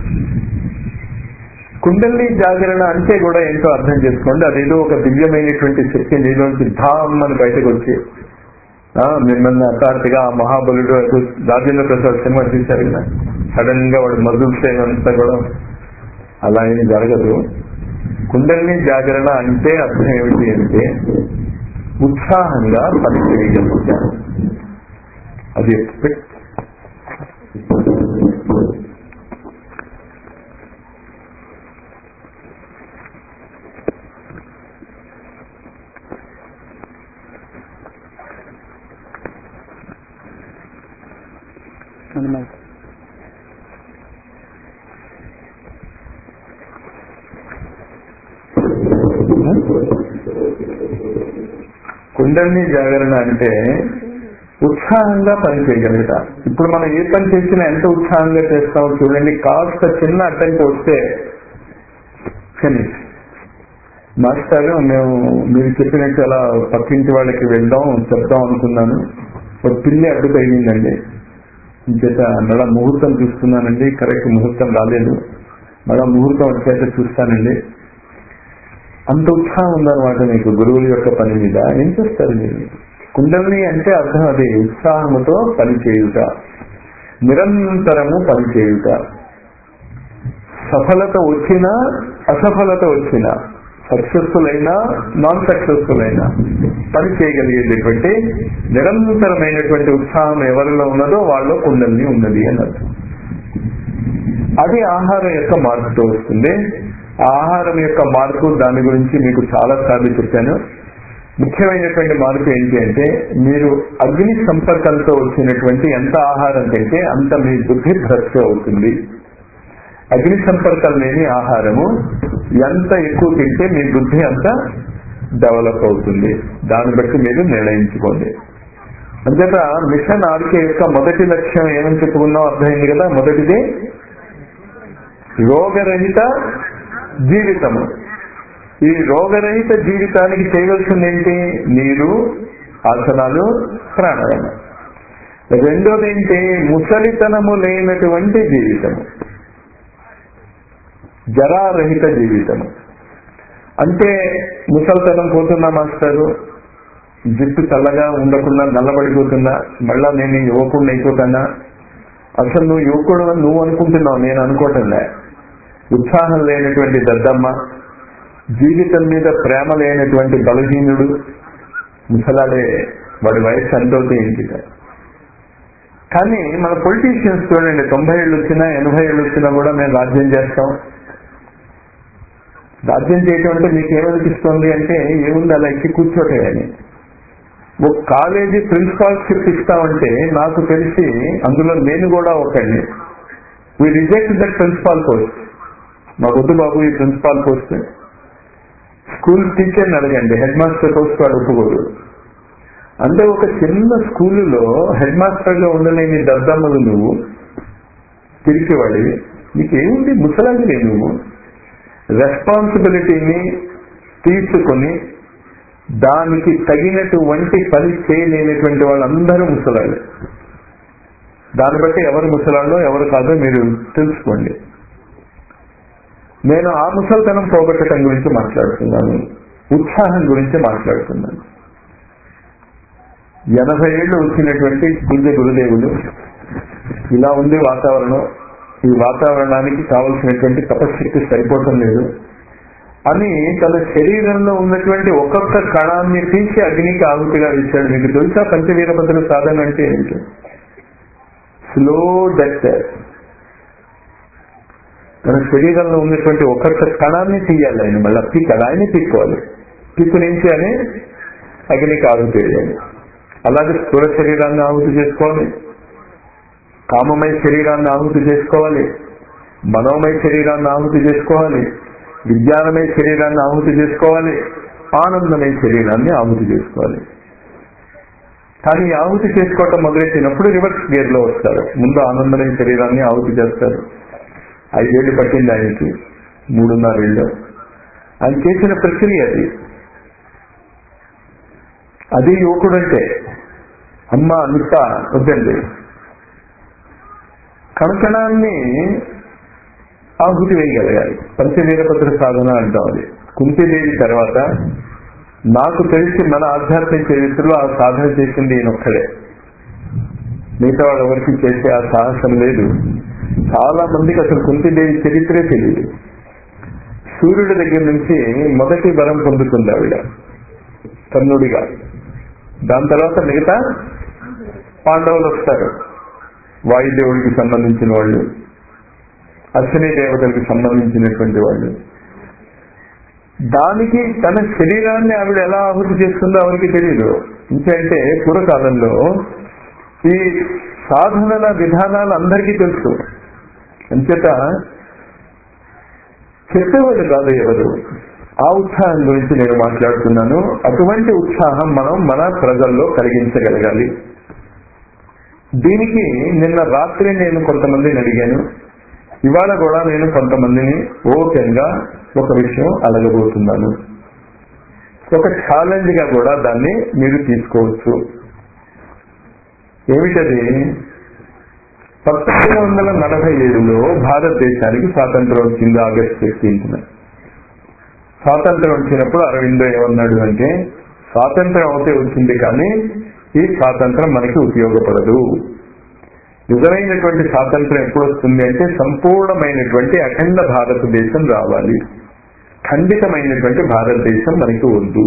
కుండలి జాగరణ అంటే కూడా ఏంటో అర్థం చేసుకోండి అదేదో ఒక దివ్యమైనటువంటి శక్తి నీలోంచి ధామ్ అని బయటకు వచ్చి ఆ, మిమ్మల్ని హఠాత్తుగా ఆ మహాబలుడు అటు రాజేంద్ర ప్రసాద్ సినిమా తీశారు కదా సడన్ గా వాడు మధుర్ సేన్ అంతా కూడా అలా ఏమి జరగదు కుండలిని జాగరణ అంటే అర్థం ఏమిటి అంటే ఉత్సాహంగా పనిచేయడం అది ఎక్స్పెక్ట్ కుండలిని జాగరణ అంటే ఉత్సాహంగా పని చేయగలుగుతా ఇప్పుడు మనం ఏ పని చేసినా ఎంత ఉత్సాహంగా చేస్తామో చూడండి కాస్త చిన్న అడ్డంకి వస్తే ఫినిష్ మాస్టర్ మేము మీరు చెప్పినట్టు అలా పక్కింటి వాళ్ళకి వెళ్దాం చెప్దాం అనుకున్నాను ఒక పిల్లి అడ్డు తగిలిందండి ఇంచేత మళ్ళా ముహూర్తం చూస్తున్నానండి కరెక్ట్ ముహూర్తం రాలేదు మళ్ళా ముహూర్తం వచ్చేట చూస్తానండి అంత ఉత్సాహం ఉందన్నమాట మీకు గురువుల యొక్క పని మీద ఏం చేస్తారు మీరు కుండలిని అంటే అర్థం అది ఉత్సాహముతో పని చేయుట నిరంతరము పని చేయుట సఫలత వచ్చినా అసఫలత వచ్చినా సక్సెస్ఫుల్ అయినా నాన్ సక్సెస్ఫుల్ అయినా పని చేయగలిగేటటువంటి నిరంతరమైనటువంటి ఉత్సాహం ఎవరిలో ఉన్నదో వాళ్ళలో కుండలిని ఉన్నది అన్నది అది ఆహారం యొక్క మార్పుతో వస్తుంది ఆ ఆహారం యొక్క మార్పు దాని గురించి మీకు చాలా సార్లు చెప్పాను ముఖ్యమైనటువంటి మార్పు ఏంటి అంటే మీరు అగ్ని సంపర్కంతో వచ్చినటువంటి ఎంత ఆహారం తింటే అంత మీ బుద్ధి భ్రష్టు అవుతుంది అగ్ని సంపర్కం లేని ఆహారము ఎంత ఎక్కువ తింటే మీ బుద్ధి అంత డెవలప్ అవుతుంది దాన్ని బట్టి మీరు నిర్ణయించుకోండి అంచేత మిషన్ ఆర్కే యొక్క మొదటి లక్ష్యం ఏమని చెప్పుకున్నాం అర్థమైంది కదా మొదటిది రోగరహిత జీవితము ఈ రోగరహిత జీవితానికి చేయవలసింది ఏంటి నీరు ఆసనాలు ప్రాణాయామం రెండోది ఏంటి ముసలితనము లేనటువంటి జీవితము జరారహిత జీవితము అంటే ముసలితనం పోతున్నా మాస్టారు జుట్టు చల్లగా ఉండకుండా నల్లబడిపోతున్నా మళ్ళా నేను యువకుడిని అయిపోతానా అసలు నువ్వు యువకుడు అని నువ్వు అనుకుంటున్నావు నేను అనుకోవటంలే ఉత్సాహం లేనటువంటి దద్దమ్మ జీవితం మీద ప్రేమ లేనటువంటి బలహీనుడు ముసలాడే వాడి వయసు ఎంతవుతే ఏంటి కానీ మన పొలిటీషియన్స్ చూడండి తొంభై ఏళ్ళు వచ్చినా ఎనభై ఏళ్ళు వచ్చినా కూడా మేము రాజ్యం చేస్తాం రాజ్యం చేయటం అంటే మీకు ఏమనిపిస్తుంది అంటే ఏముంది అలా ఎక్కి కూర్చోటే అని ఒక కాలేజీ ప్రిన్సిపాల్షిప్ ఇస్తామంటే నాకు తెలిసి అందులో నేను కూడా ఒకడిని we reject that principal post మా వద్దు బాబు ఈ ప్రిన్సిపాల్ పోస్ట్ స్కూల్ టీచర్ని అడగండి హెడ్ మాస్టర్ పోస్ట్ వాడు ఒప్పుకోడు అంటే ఒక చిన్న స్కూలులో హెడ్ మాస్టర్ గా ఉండలేని దద్దమ్మలు నువ్వు తిరిగివాడివి నీకేముంది ముసలాదిలే నువ్వు రెస్పాన్సిబిలిటీని తీసుకుని దానికి తగినటువంటి పని చేయలేనటువంటి వాళ్ళందరూ ముసలాళ్ళు దాన్ని బట్టి ఎవరు ముసలాళ్ళో ఎవరు కాదో మీరు తెలుసుకోండి నేను ఆ ముసలితనం పోగొట్టడం గురించి మాట్లాడుతున్నాను ఉత్సాహం గురించి మాట్లాడుతున్నాను ఎనభై ఏళ్ళు వచ్చినటువంటి పూజ్య గురుదేవులు ఇలా ఉంది వాతావరణం ఈ వాతావరణానికి కావలసినటువంటి తపశక్తి సరిపోవటం లేదు అని తన శరీరంలో ఉన్నటువంటి ఒక్కొక్క కణాన్ని తీసి అగ్నికి ఆహుతిగా ఇచ్చాడు మీకు తెలుసా పంచవీరభద్ర సాధన అంటే ఏంటి స్లో డెత్ తన శరీరంలో ఉన్నటువంటి ఒక్కొక్క కణాన్ని తీయాలి ఆయన మళ్ళీ పీకాలి ఆయనే పీక్కోవాలి పీక్కుని ఏం చేయాలి అగ్నికి ఆహుతి వేయాలి అలాగే స్థూల శరీరాన్ని ఆహుతి చేసుకోవాలి కామమయ శరీరాన్ని ఆహుతి చేసుకోవాలి మనోమయ శరీరాన్ని ఆహుతి చేసుకోవాలి విజ్ఞానమయ శరీరాన్ని ఆహుతి చేసుకోవాలి ఆనందమయ శరీరాన్ని ఆహుతి చేసుకోవాలి కానీ ఈ ఆహుతి చేసుకోవటం మొదలెట్టినప్పుడు రివర్స్ గేర్ లో వస్తారు ముందు ఆనందమయ శరీరాన్ని ఆహుతి చేస్తారు ఐదేళ్లు పట్టింది ఆయనకి మూడున్నరేళ్ళు ఆయన చేసిన ప్రక్రియ అది అది యువకుడంటే అమ్మ అంత వద్దండి కణకణాన్ని ఆహుతి వేయగలగాలి పంచవీరభద్ర సాధన అంటాం అది కుంతిదేవి తర్వాత నాకు తెలిసి మన ఆధ్యాత్మిక చరిత్రలో ఆ సాధన చేసింది ఈయనొక్కడే మిగతా వాళ్ళు ఎవరికి చేసే ఆ సాహసం లేదు చాలా మందికి అసలు కుంతిదేవి చరిత్రే తెలియదు సూర్యుడి దగ్గర నుంచి మొదటి వరం పొందుతుంది ఆవిడ కర్ణుడిగా దాని తర్వాత మిగతా పాండవులు వస్తారు వాయుదేవుడికి సంబంధించిన వాళ్ళు అశ్విని దేవతలకు సంబంధించినటువంటి వాళ్ళు దానికి తన శరీరాన్ని ఆవిడ ఎలా ఆహుతి చేస్తుందో ఆవిడకి తెలియదు ఇంకంటే పూర్వకాలంలో ఈ సాధనల విధానాలు అందరికీ తెలుసు అంచేత చెప్పేవాళ్ళు కాదు ఎవరు ఆ ఉత్సాహం గురించి నేను మాట్లాడుతున్నాను అటువంటి ఉత్సాహం మనం మన ప్రజల్లో కలిగించగలగాలి దీనికి నిన్న రాత్రి నేను కొంతమందిని అడిగాను ఇవాళ కూడా నేను కొంతమందిని ఓపెన్ గా ఒక విషయం అడగబోతున్నాను ఒక ఛాలెంజ్ గా కూడా దాన్ని మీరు తీసుకోవచ్చు ఏమిటది పంతొమ్మిది వందల నలభై ఏడులో భారతదేశానికి స్వాతంత్రం వచ్చింది ఆగస్ట్ ఫిఫ్టీన్త్ స్వాతంత్రం వచ్చినప్పుడు అరవిందో ఏమన్నాడు అంటే స్వాతంత్రం అవుతే వచ్చింది కానీ ఈ స్వాతంత్రం మనకి ఉపయోగపడదు నిజమైనటువంటి స్వాతంత్రం ఎప్పుడు వస్తుంది అంటే సంపూర్ణమైనటువంటి అఖండ భారతదేశం రావాలి ఖండితమైనటువంటి భారతదేశం మనకి వద్దు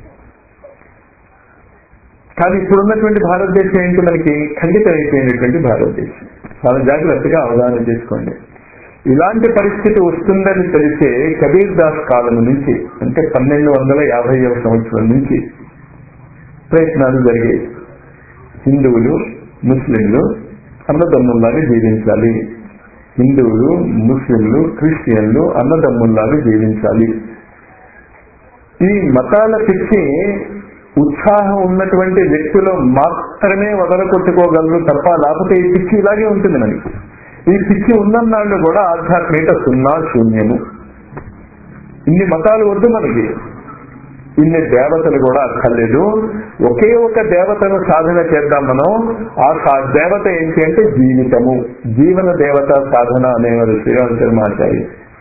కానీ ఇప్పుడున్నటువంటి భారతదేశం ఏంటి మనకి ఖండితమైపోయినటువంటి భారతదేశం చాలా జాగ్రత్తగా అవగాహన చేసుకోండి ఇలాంటి పరిస్థితి వస్తుందని తెలిసే కబీర్ దాస్ కాలం నుంచి అంటే పన్నెండు వందల యాభై సంవత్సరం నుంచి ప్రయత్నాలు జరిగాయి హిందువులు ముస్లింలు అన్నదమ్ముల్లాగా జీవించాలి హిందువులు ముస్లింలు క్రిస్టియన్లు అన్నదమ్ముల్లాగా జీవించాలి ఈ మతాల పిచ్చి ఉత్సాహం ఉన్నటువంటి వ్యక్తులు మాత్రమే వదలకొట్టుకోగలరు తప్ప లేకపోతే ఈ పిచ్చి ఇలాగే ఉంటుంది మనకి ఈ పిచ్చి ఉన్నన్నాళ్ళు కూడా ఆధ్యాత్మిక సున్నా శూన్యము ఇన్ని మతాలు వద్దు మనకి ఇన్ని దేవతలు కూడా అక్కర్లేదు ఒకే ఒక దేవతను సాధన చేద్దాం మనం ఆ సా- దేవత ఏంటి అంటే జీవితము జీవన దేవత సాధన అనేవారు Shriramachandramachari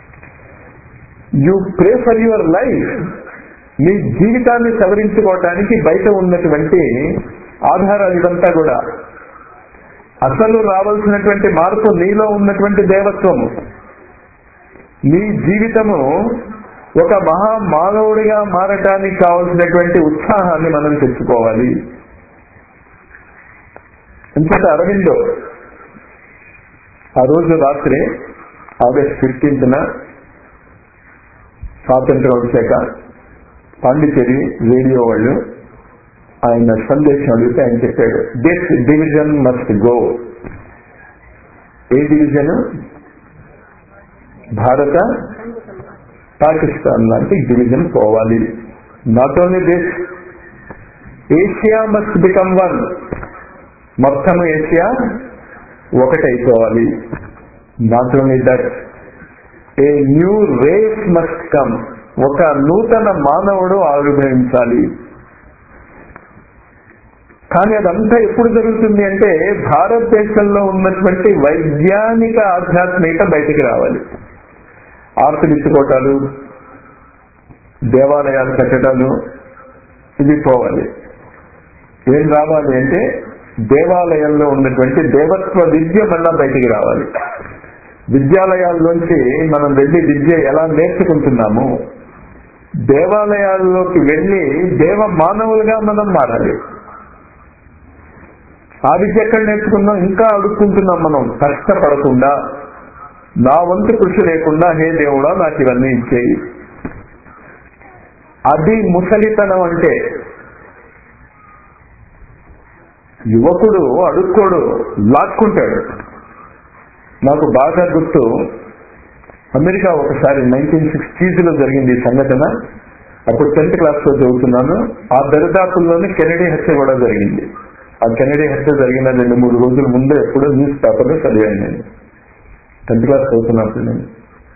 you pray for your life మీ జీవితాన్ని సవరించుకోవటానికి బయట ఉన్నటువంటి ఆధారాలు ఇదంతా కూడా అసలు రావాల్సినటువంటి మార్పు నీలో ఉన్నటువంటి దేవత్వము నీ జీవితము ఒక మహా మానవుడిగా మారటానికి కావలసినటువంటి ఉత్సాహాన్ని మనం తెచ్చుకోవాలి అంచేత అరవిందో ఆ రోజు రాత్రి ఆగస్ట్ ఫిఫ్టీన్త్న స్వాతంత్రం వచ్చాక పాండిచేరి రేడియో వాళ్ళు ఆయన సందేశం అడిగితే ఆయన చెప్పాడు this division must go a division Bharat Pakistan లాంటి డివిజన్ పోవాలి not only this Asia must become one మొత్తం ఏషియా ఒకటైపోవాలి not only that a new race must come ఒక నూతన మానవుడు ఆవిర్భవించాలి కానీ అదంతా ఎప్పుడు జరుగుతుంది అంటే భారతదేశంలో ఉన్నటువంటి వైజ్ఞానిక ఆధ్యాత్మికత బయటికి రావాలి ఆర్తలిచ్చుకోవటాలు దేవాలయాలు కట్టడాలు ఇది పోవాలి ఏం రావాలి అంటే దేవాలయంలో ఉన్నటువంటి దేవత్వ విద్య మళ్ళా బయటికి రావాలి విద్యాలయాల్లోంచి మనం వెళ్ళి విద్య ఎలా నేర్చుకుంటున్నాము దేవాలయాల్లోకి వెళ్ళి దేవ మానవులుగా మనం మారాలి ఆ విద్య ఎక్కడ నేర్చుకున్నాం ఇంకా అడుక్కుంటున్నాం మనం కష్టపడకుండా నా వంతు కృషి లేకుండా హే దేవుడా నాకు ఇవన్నీ ఇచ్చేయి అది ముసలితనం అంటే యువకుడు అడుక్కోడు లాక్కుంటాడు నాకు బాగా గుర్తు అమెరికా ఒకసారి నైన్టీన్ సిక్స్టీస్ లో జరిగింది ఈ సంఘటన అప్పుడు టెన్త్ క్లాస్ లో చదువుతున్నాను ఆ దరిదాపుల్లోనే కెనడీ హత్య కూడా జరిగింది ఆ కెనడీ హత్య జరిగిన రెండు మూడు రోజుల ముందే ఎప్పుడో న్యూస్ పేపర్లో చదివాను నేను టెన్త్ క్లాస్ చదువుతున్నప్పుడు నేను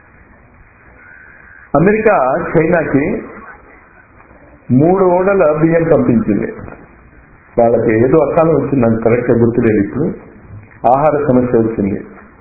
అమెరికా చైనాకి మూడు ఓడల బియ్యం పంపించింది వాళ్ళకి ఏదో అకాలం వచ్చింది నాకు కరెక్ట్ గా గుర్తులేదు ఇప్పుడు ఆహార సమస్య వచ్చింది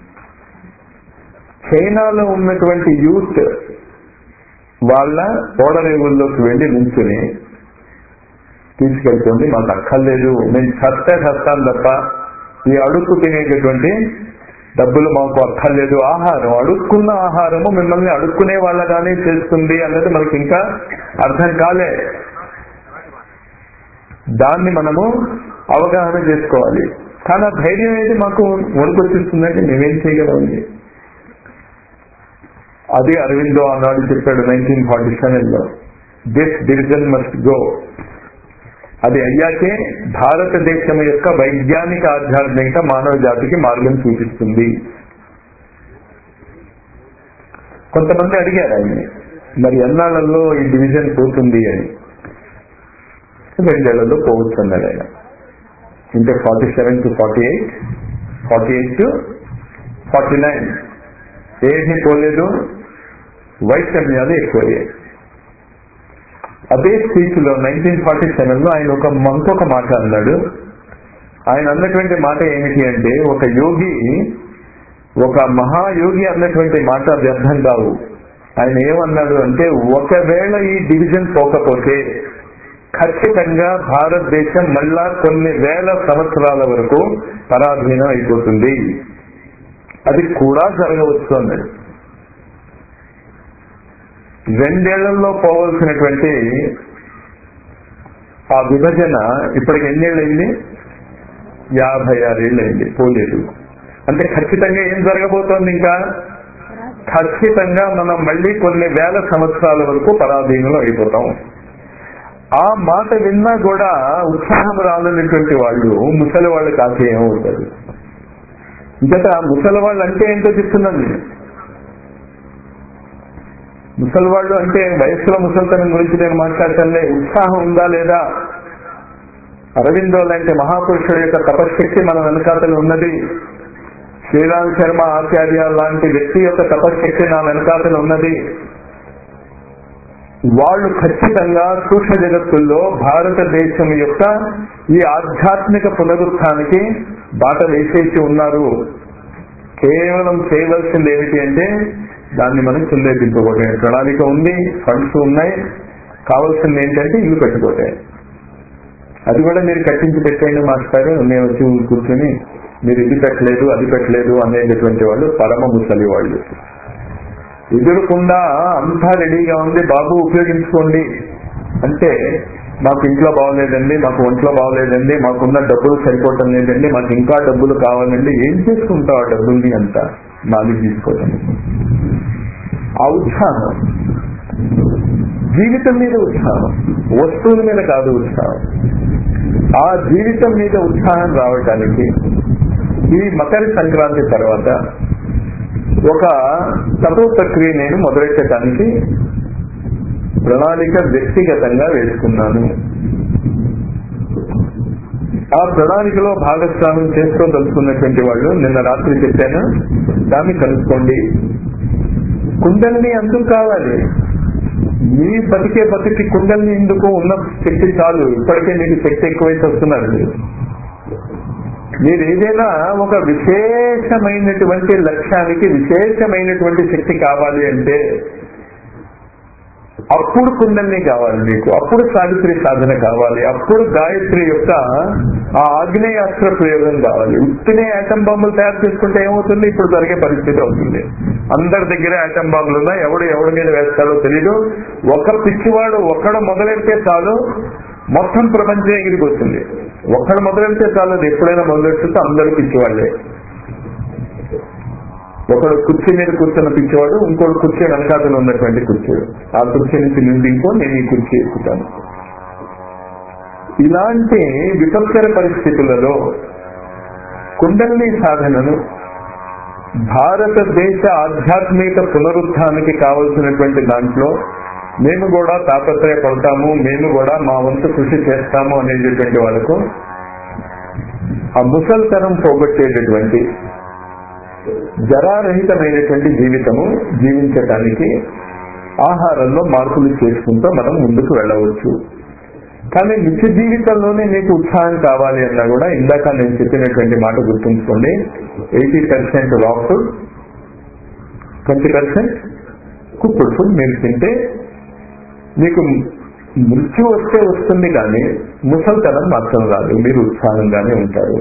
చైనాలో ఉన్నటువంటి యూత్ వాళ్ళ ఓడరేవుల్లోకి వెళ్ళి నించుని తీసుకెళ్తుంది మాకు అక్కర్లేదు నేను చస్తే చస్తాను తప్ప ఈ అడుక్కు తినేటటువంటి డబ్బులు మాకు అక్కర్లేదు ఆహారం అడుక్కున్న ఆహారము మిమ్మల్ని అడుక్కునే వాళ్ళగానే చేస్తుంది అన్నది మనకి ఇంకా అర్థం కాలే దాన్ని మనము అవగాహన చేసుకోవాలి కానీ ఆ ధైర్యం అనేది మాకు వణుకొచ్చేస్తుందంటే మేమేం చేయగలమండి అది అరవిందో ఆనాడు చెప్పాడు నైన్టీన్ ఫార్టీ సెవెన్ లో దిస్ డివిజన్ మస్ట్ గో అది అయ్యాకే భారతదేశం యొక్క వైజ్ఞానిక ఆధ్యాత్మిక మానవ జాతికి మార్గం చూపిస్తుంది కొంతమంది అడిగారు ఆయన్ని మరి ఎన్నాళ్ళల్లో ఈ డివిజన్ పోతుంది అని రెండేళ్లలో పోవచ్చు అన్నాడు ఆయన ఇంకా forty seven to forty eight forty eight to forty nine ఏమీ పోలేదు వైషమ్యాలు ఎక్కువయ్యాయి అదే స్పీచ్ లో నైన్టీన్ ఫార్టీ సెవెన్ లో ఆయన ఒక ఇంకొక మాట అన్నాడు ఆయన అన్నటువంటి మాట ఏమిటి అంటే ఒక యోగి ఒక మహాయోగి అన్నటువంటి మాట వ్యర్థం కావు ఆయన ఏమన్నాడు అంటే ఒకవేళ ఈ డివిజన్ పోకపోతే ఖచ్చితంగా భారతదేశం మళ్ళా కొన్ని వేల సంవత్సరాల వరకు పరాధీనం అయిపోతుంది అది కూడా జరగవచ్చు అన్నాడు రెండేళ్లలో పోవలసినటువంటి ఆ విభజన ఇప్పటికి ఎన్నేళ్ళైంది యాభై ఆరేళ్ళైంది పోలేదు అంటే ఖచ్చితంగా ఏం జరగబోతోంది ఇంకా ఖచ్చితంగా మనం మళ్ళీ కొన్ని వేల సంవత్సరాల వరకు పరాధీనంలో అయిపోతాం ఆ మాట విన్నా కూడా ఉత్సాహం రాలనేటువంటి వాళ్ళు ముసలి వాళ్ళు కాక ఏమవుతారు ఇంకట ముసలి వాళ్ళు అంటే ఏంటో చెప్తున్నాను నేను ముసలి వాళ్ళు అంటే వయసులో ముసలితనం గురించి నేను మాట్లాడటంలే ఉత్సాహం ఉందా లేదా అరవిందో లాంటి మహాపురుషుడు యొక్క తపశక్తి మన వెనకాతలు ఉన్నది శ్రీరామ్ శర్మ ఆచార్య లాంటి వ్యక్తి యొక్క తపశక్తి నా వెనకాతలు ఉన్నది వాళ్ళు ఖచ్చితంగా సూక్ష్మ జగత్తుల్లో భారతదేశం యొక్క ఈ ఆధ్యాత్మిక పునరుత్థానికి బాట వేసేసి ఉన్నారు కేవలం చేయవలసింది ఏమిటి అంటే దాన్ని మనం కిందెత్తింపబోతే ప్రణాళిక ఉంది ఫండ్స్ ఉన్నాయి కావాల్సింది ఏంటంటే ఇల్లు పెట్టుకోతే అది కూడా మీరు కట్టించి పెట్టండి మాస్టారు నేను వచ్చి కూర్చొని మీరు ఇది పెట్టలేదు అది పెట్టలేదు అనేటటువంటి వాళ్ళు పరమ ముసలి వాళ్ళు ఎదురకుండా అంతా రెడీగా ఉంది బాబు ఉపయోగించుకోండి అంటే మాకు ఇంట్లో బాగోలేదండి మాకు ఒంట్లో బాగోలేదండి మాకున్న డబ్బులు సరిపోవటం లేదండి మాకు ఇంకా డబ్బులు కావాలండి ఏం చేసుకుంటావు ఆ డబ్బుల్ని అంతా నాలుగు తీసుకోవటం ఆ ఉత్సాహం జీవితం మీద ఉత్సాహం వస్తువుల మీద కాదు ఉత్సాహం ఆ జీవితం మీద ఉత్సాహం రావటానికి ఈ మకర సంక్రాంతి తర్వాత ఒక తపో ప్రక్రియ నేను మొదలెట్టడానికి ప్రణాళిక వ్యక్తిగతంగా వేసుకున్నాను ఆ ప్రణాళికలో భాగస్వామ్యం చేసుకోదలుచుకున్నటువంటి వాళ్ళు నిన్న రాత్రి చెప్పాను దాన్ని కలుసుకోండి కుండల్ని అందుకు కావాలి మీ బతికే బతికి కుండల్ని ఎందుకు ఉన్న శక్తి చాలు ఇప్పటికే మీకు శక్తి ఎక్కువైతే వస్తున్నారు మీరు మీరు ఏదైనా ఒక విశేషమైనటువంటి లక్ష్యానికి విశేషమైనటువంటి శక్తి కావాలి అంటే అప్పుడు కుండల్ని కావాలి మీకు అప్పుడు సావిత్రి సాధన కావాలి అప్పుడు గాయత్రి యొక్క ఆ ఆగ్నేయాస్త్ర ప్రయోగం కావాలి ఉత్తినే ఆటం బాంబులు తయారు చేసుకుంటే ఏమవుతుంది ఇప్పుడు జరిగే పరిస్థితి అవుతుంది అందరి దగ్గర ఆటం బాంబులు ఉన్నాయి ఎవడు ఎవరి మీద వేస్తాడో తెలీదు ఒక పిచ్చివాడు ఒక్కడ మొదలెడితే చాలు మొత్తం ప్రపంచం ఎగిరిపోతుంది ఒక్కడు మొదలెడితే చాలు అది ఎప్పుడైనా మొదలెడితే అందరూ పిచ్చివాళ్లే ఒకడు కుర్చీ మీద కూర్చున్న పిచ్చివాడు ఇంకోటి కుర్చీ వెనకాతలు ఉన్నటువంటి కుర్చీడు ఆ కుర్చీ నుంచి నేను దింపో నేను ఈ కుర్చీ ఎక్కుతాను ఇలాంటి విపత్కర పరిస్థితులలో కుండలిని సాధనను భారతదేశ ఆధ్యాత్మిక పునరుత్థానికి కావలసినటువంటి దాంట్లో మేము కూడా తాపత్రయపడతాము మేము కూడా మా వంతు కృషి చేస్తాము అనేటటువంటి వాళ్ళకు ఆ ముసల్తనం పోగొట్టేటటువంటి జరారహితమైనటువంటి జీవితము జీవించటానికి ఆహారంలో మార్పులు చేసుకుంటూ మనం ముందుకు వెళ్ళవచ్చు కానీ నిత్య జీవితంలోనే మీకు ఉత్సాహం కావాలి అన్నా కూడా ఇందాక నేను చెప్పినటువంటి మాట గుర్తుంచుకోండి eighty percent raw food twenty percent cooked food మీరు తింటే మీకు మృత్యు వస్తే వస్తుంది కానీ ముసల్తనం మాత్రం రాదు మీరు ఉత్సాహంగానే ఉంటారు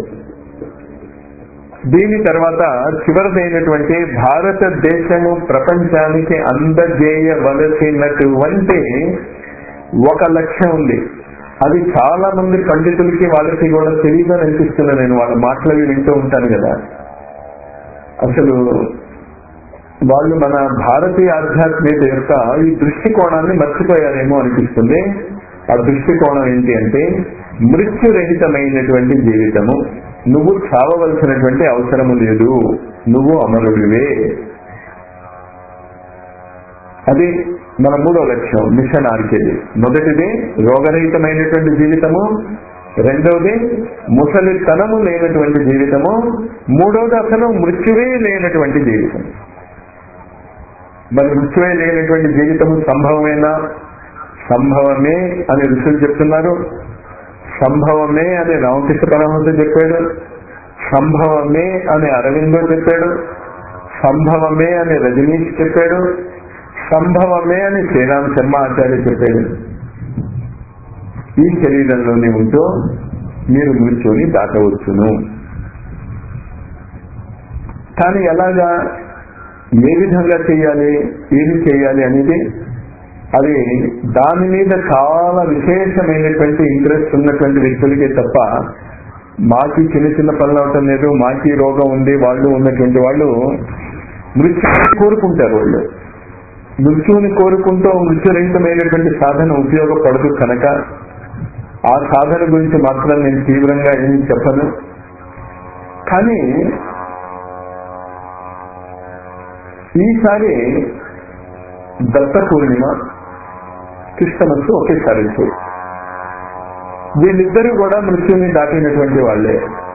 దీని తర్వాత చివరిదైనటువంటి భారతదేశము ప్రపంచానికి అందజేయవలసినటువంటి ఒక లక్ష్యం ఉంది అది చాలా మంది పండితులకి వాళ్ళకి కూడా తెలియదని అనిపిస్తుంది నేను వాళ్ళ మాటలు వింటూ ఉంటాను కదా అసలు వాళ్ళు మన భారతీయ ఆధ్యాత్మికత యొక్క ఈ దృష్టికోణాన్ని మర్చిపోయారేమో అనిపిస్తుంది ఆ దృష్టికోణం ఏంటి అంటే మృత్యురహితమైనటువంటి జీవితము నువ్వు చావవలసినటువంటి అవసరము లేదు నువ్వు అమరుడివే అది మన మూడో లక్ష్యం మిషన్ ఆర్కేది మొదటిది రోగరహితమైనటువంటి జీవితము రెండవది ముసలితనము లేనటువంటి జీవితము మూడవది అసలు మృత్యువే లేనటువంటి జీవితం మరి మృత్యువే లేనటువంటి జీవితము సంభవమేనా సంభవమే అని ఋషులు చెప్తున్నారు సంభవమే అని రామకృష్ణ పరమహంస చెప్పాడు సంభవమే అని అరవిందో చెప్పాడు సంభవమే అని రజనీష్ చెప్పాడు సంభవమే అని శ్రీరామ్ శర్మ ఆచార్య చెప్పాడు ఈ శరీరంలోనే ఉంటూ మీరు మృత్యుని దాటవచ్చును కానీ ఎలాగా ఏ విధంగా చేయాలి ఏది చేయాలి అనేది అది దాని మీద చాలా విశేషమైనటువంటి ఇంట్రెస్ట్ ఉన్నటువంటి వ్యక్తులకే తప్ప మాకి చిన్న చిన్న పనులు అవటం లేదు మాకి రోగం ఉంది వాళ్ళు ఉన్నటువంటి వాళ్ళు మృత్యుని కోరుకుంటారు వాళ్ళు మృత్యువుని కోరుకుంటూ మృత్యురహితమైనటువంటి సాధన ఉపయోగపడదు కనుక ఆ సాధన గురించి మాత్రం నేను తీవ్రంగా ఏమి చెప్పను కానీ ఈసారి దత్త పూర్ణిమ క్రిస్టమస్ ఒకేసారి వచ్చాయి వీళ్ళిద్దరూ కూడా మృత్యుని దాటినటువంటి వాళ్ళే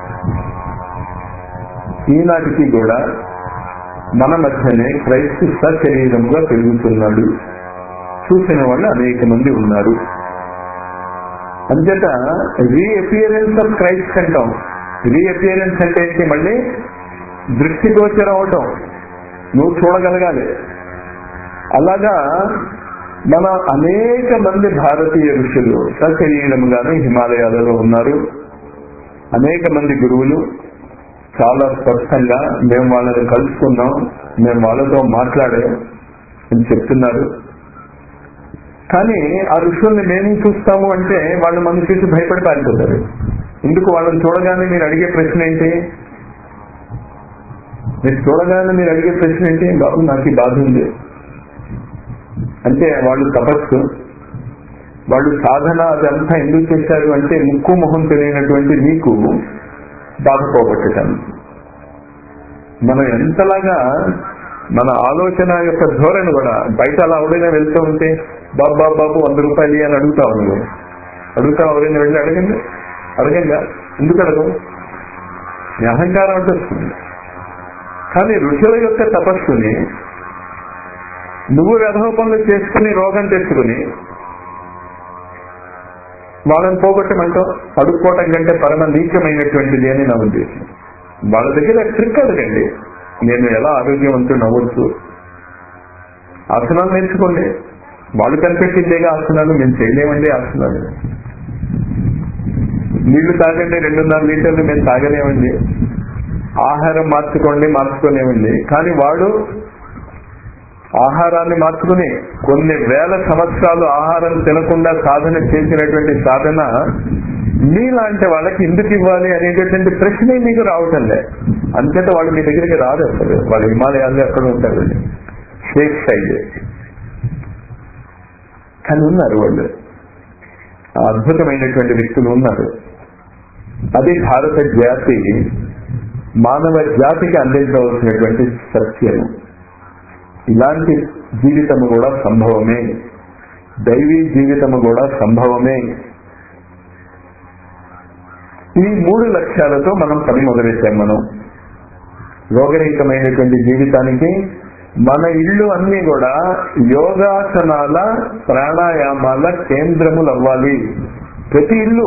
ఈనాటికి కూడా మన మధ్యనే క్రైస్తు సశరీరంగా పెరుగుతున్నాడు చూసిన వాళ్ళు అనేక మంది ఉన్నారు అంచేత రీఅపియరెన్స్ ఆఫ్ క్రైస్ట్ అంటాం రీఅపియరెన్స్ అంటే ఏంటి మళ్ళీ దృష్టిగోచరం అవటం నువ్వు చూడగలగాలి అలాగా మన అనేక మంది భారతీయ ఋషులు సశరీరముగానే హిమాలయాలలో ఉన్నారు అనేక మంది గురువులు చాలా స్పష్టంగా మేము వాళ్ళని కలుసుకున్నాం మేము వాళ్ళతో మాట్లాడాం అని చెప్తున్నారు కానీ ఆ ఋషుల్ని మేము చూస్తాము అంటే వాళ్ళు మన చూసి భయపడి పారిపోతారు ఎందుకు వాళ్ళని చూడగానే మీరు అడిగే ప్రశ్న ఏంటి మీరు చూడగానే మీరు అడిగే ప్రశ్న ఏంటి బాబు నాకు ఈ బాధ ఉంది అంటే వాళ్ళు తపస్సు వాళ్ళు సాధన అదంతా ఎందుకు చేశారు అంటే ముక్కు మొహం తెలియనటువంటి నీకు బాధ పోగొట్టడానికి మనం ఎంతలాగా మన ఆలోచన యొక్క ధోరణి కూడా బయట అలా ఎవరైనా వెళ్తూ ఉంటే బాబు బాబు బాబు వంద రూపాయలు అని అడుగుతావు నువ్వు అడుగుతావు ఎవరైనా వెళ్ళి అడగండి అడగంగా ఎందుకు అడగవు నీ అహంకారం అంటే వస్తుంది కానీ ఋషుల యొక్క తపస్సుని నువ్వు వ్యధోపంలో చేసుకుని రోగం తెచ్చుకుని వాళ్ళని పోగొట్టమంటావు అడుక్కోవటం కంటే పరమ నీచమైనటువంటిది అని నా ఉద్దేశం వాళ్ళ దగ్గర ట్రిక్ అడగండి నేను ఎలా ఆరోగ్యవంతుడు అవ్వచ్చు ఆసనాలు నేర్చుకోండి వాళ్ళు కనిపెట్టిందేగా ఆసనాలు మేము చేయలేమండి ఆసనాలు నీళ్లు తాగండి రెండున్నర లీటర్లు మేము తాగలేమండి ఆహారం మార్చుకోండి మార్చుకోలేమండి కానీ వాడు ఆహారాన్ని మార్చుకుని కొన్ని వేల సంవత్సరాలు ఆహారం తినకుండా సాధన చేసినటువంటి సాధన మీలాంటి వాళ్ళకి ఎందుకు ఇవ్వాలి అనేటటువంటి ప్రశ్నే మీకు రావటం లే అంతేత వాళ్ళు మీ దగ్గరికి రాదు అసలు వాళ్ళు హిమాలయాల్లో ఎక్కడ ఉంటారు షేక్ సైడ్ కానీ ఉన్నారు వాళ్ళు ఆ అద్భుతమైనటువంటి వ్యక్తులు ఉన్నారు అది భారత జాతి మానవ జాతికి అందించవలసినటువంటి సత్యము ఇలాంటి జీవితము కూడా సంభవమే దైవీ జీవితము కూడా సంభవమే ఈ మూడు లక్ష్యాలతో మనం పని మొదలెట్టాం మనం రోగరహితమైనటువంటి జీవితానికి మన ఇల్లు అన్ని కూడా యోగాసనాల ప్రాణాయామాల కేంద్రములు అవ్వాలి ప్రతి ఇల్లు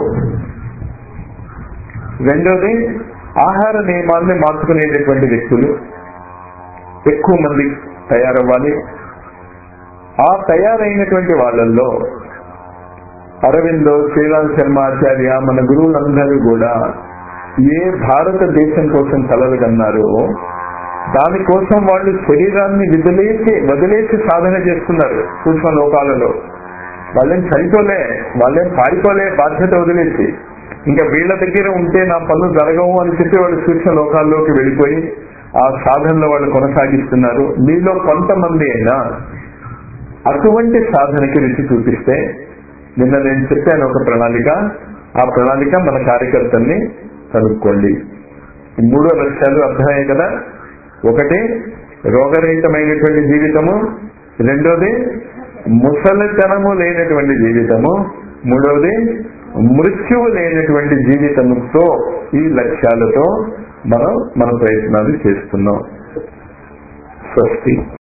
రెండోది ఆహార నియమాల్ని మార్చుకునేటటువంటి వ్యక్తులు ఎక్కువ మంది తయారవ్వాలి ఆ తయారైనటువంటి వాళ్ళల్లో అరవిందో శ్రీరామ్ శర్మ ఆచార్య మన గురువులందరూ కూడా ఏ భారతదేశం కోసం కలలు కన్నారో దానికోసం వాళ్ళు శరీరాన్ని వదిలేసి వదిలేసి సాధన చేస్తున్నారు సూక్ష్మ లోకాలలో వాళ్ళేం చనిపోలే వాళ్ళేం పారిపోలే బాధ్యత వదిలేసి ఇంకా వీళ్ళ దగ్గర ఉంటే నా పనులు జరగవు అని చెప్పి వాళ్ళు సూక్ష్మ లోకాల్లోకి వెళ్ళిపోయి ఆ సాధనలో వాళ్ళు కొనసాగిస్తున్నారు మీలో కొంతమంది అయినా అటువంటి సాధనకి రుచి చూపిస్తే నిన్న నేను చెప్పాను ఒక ప్రణాళిక ఆ ప్రణాళిక మన కార్యకర్తల్ని కనుక్కోండి ఈ మూడో లక్ష్యాలు అర్థమయ్యాయి కదా ఒకటి రోగరహితమైనటువంటి జీవితము రెండోది ముసలితనము లేనటువంటి జీవితము మూడవది మృత్యువు లేనటువంటి జీవితంతో ఈ లక్ష్యాలతో మనం మన ప్రయత్నాలు చేస్తున్నాం స్వస్తి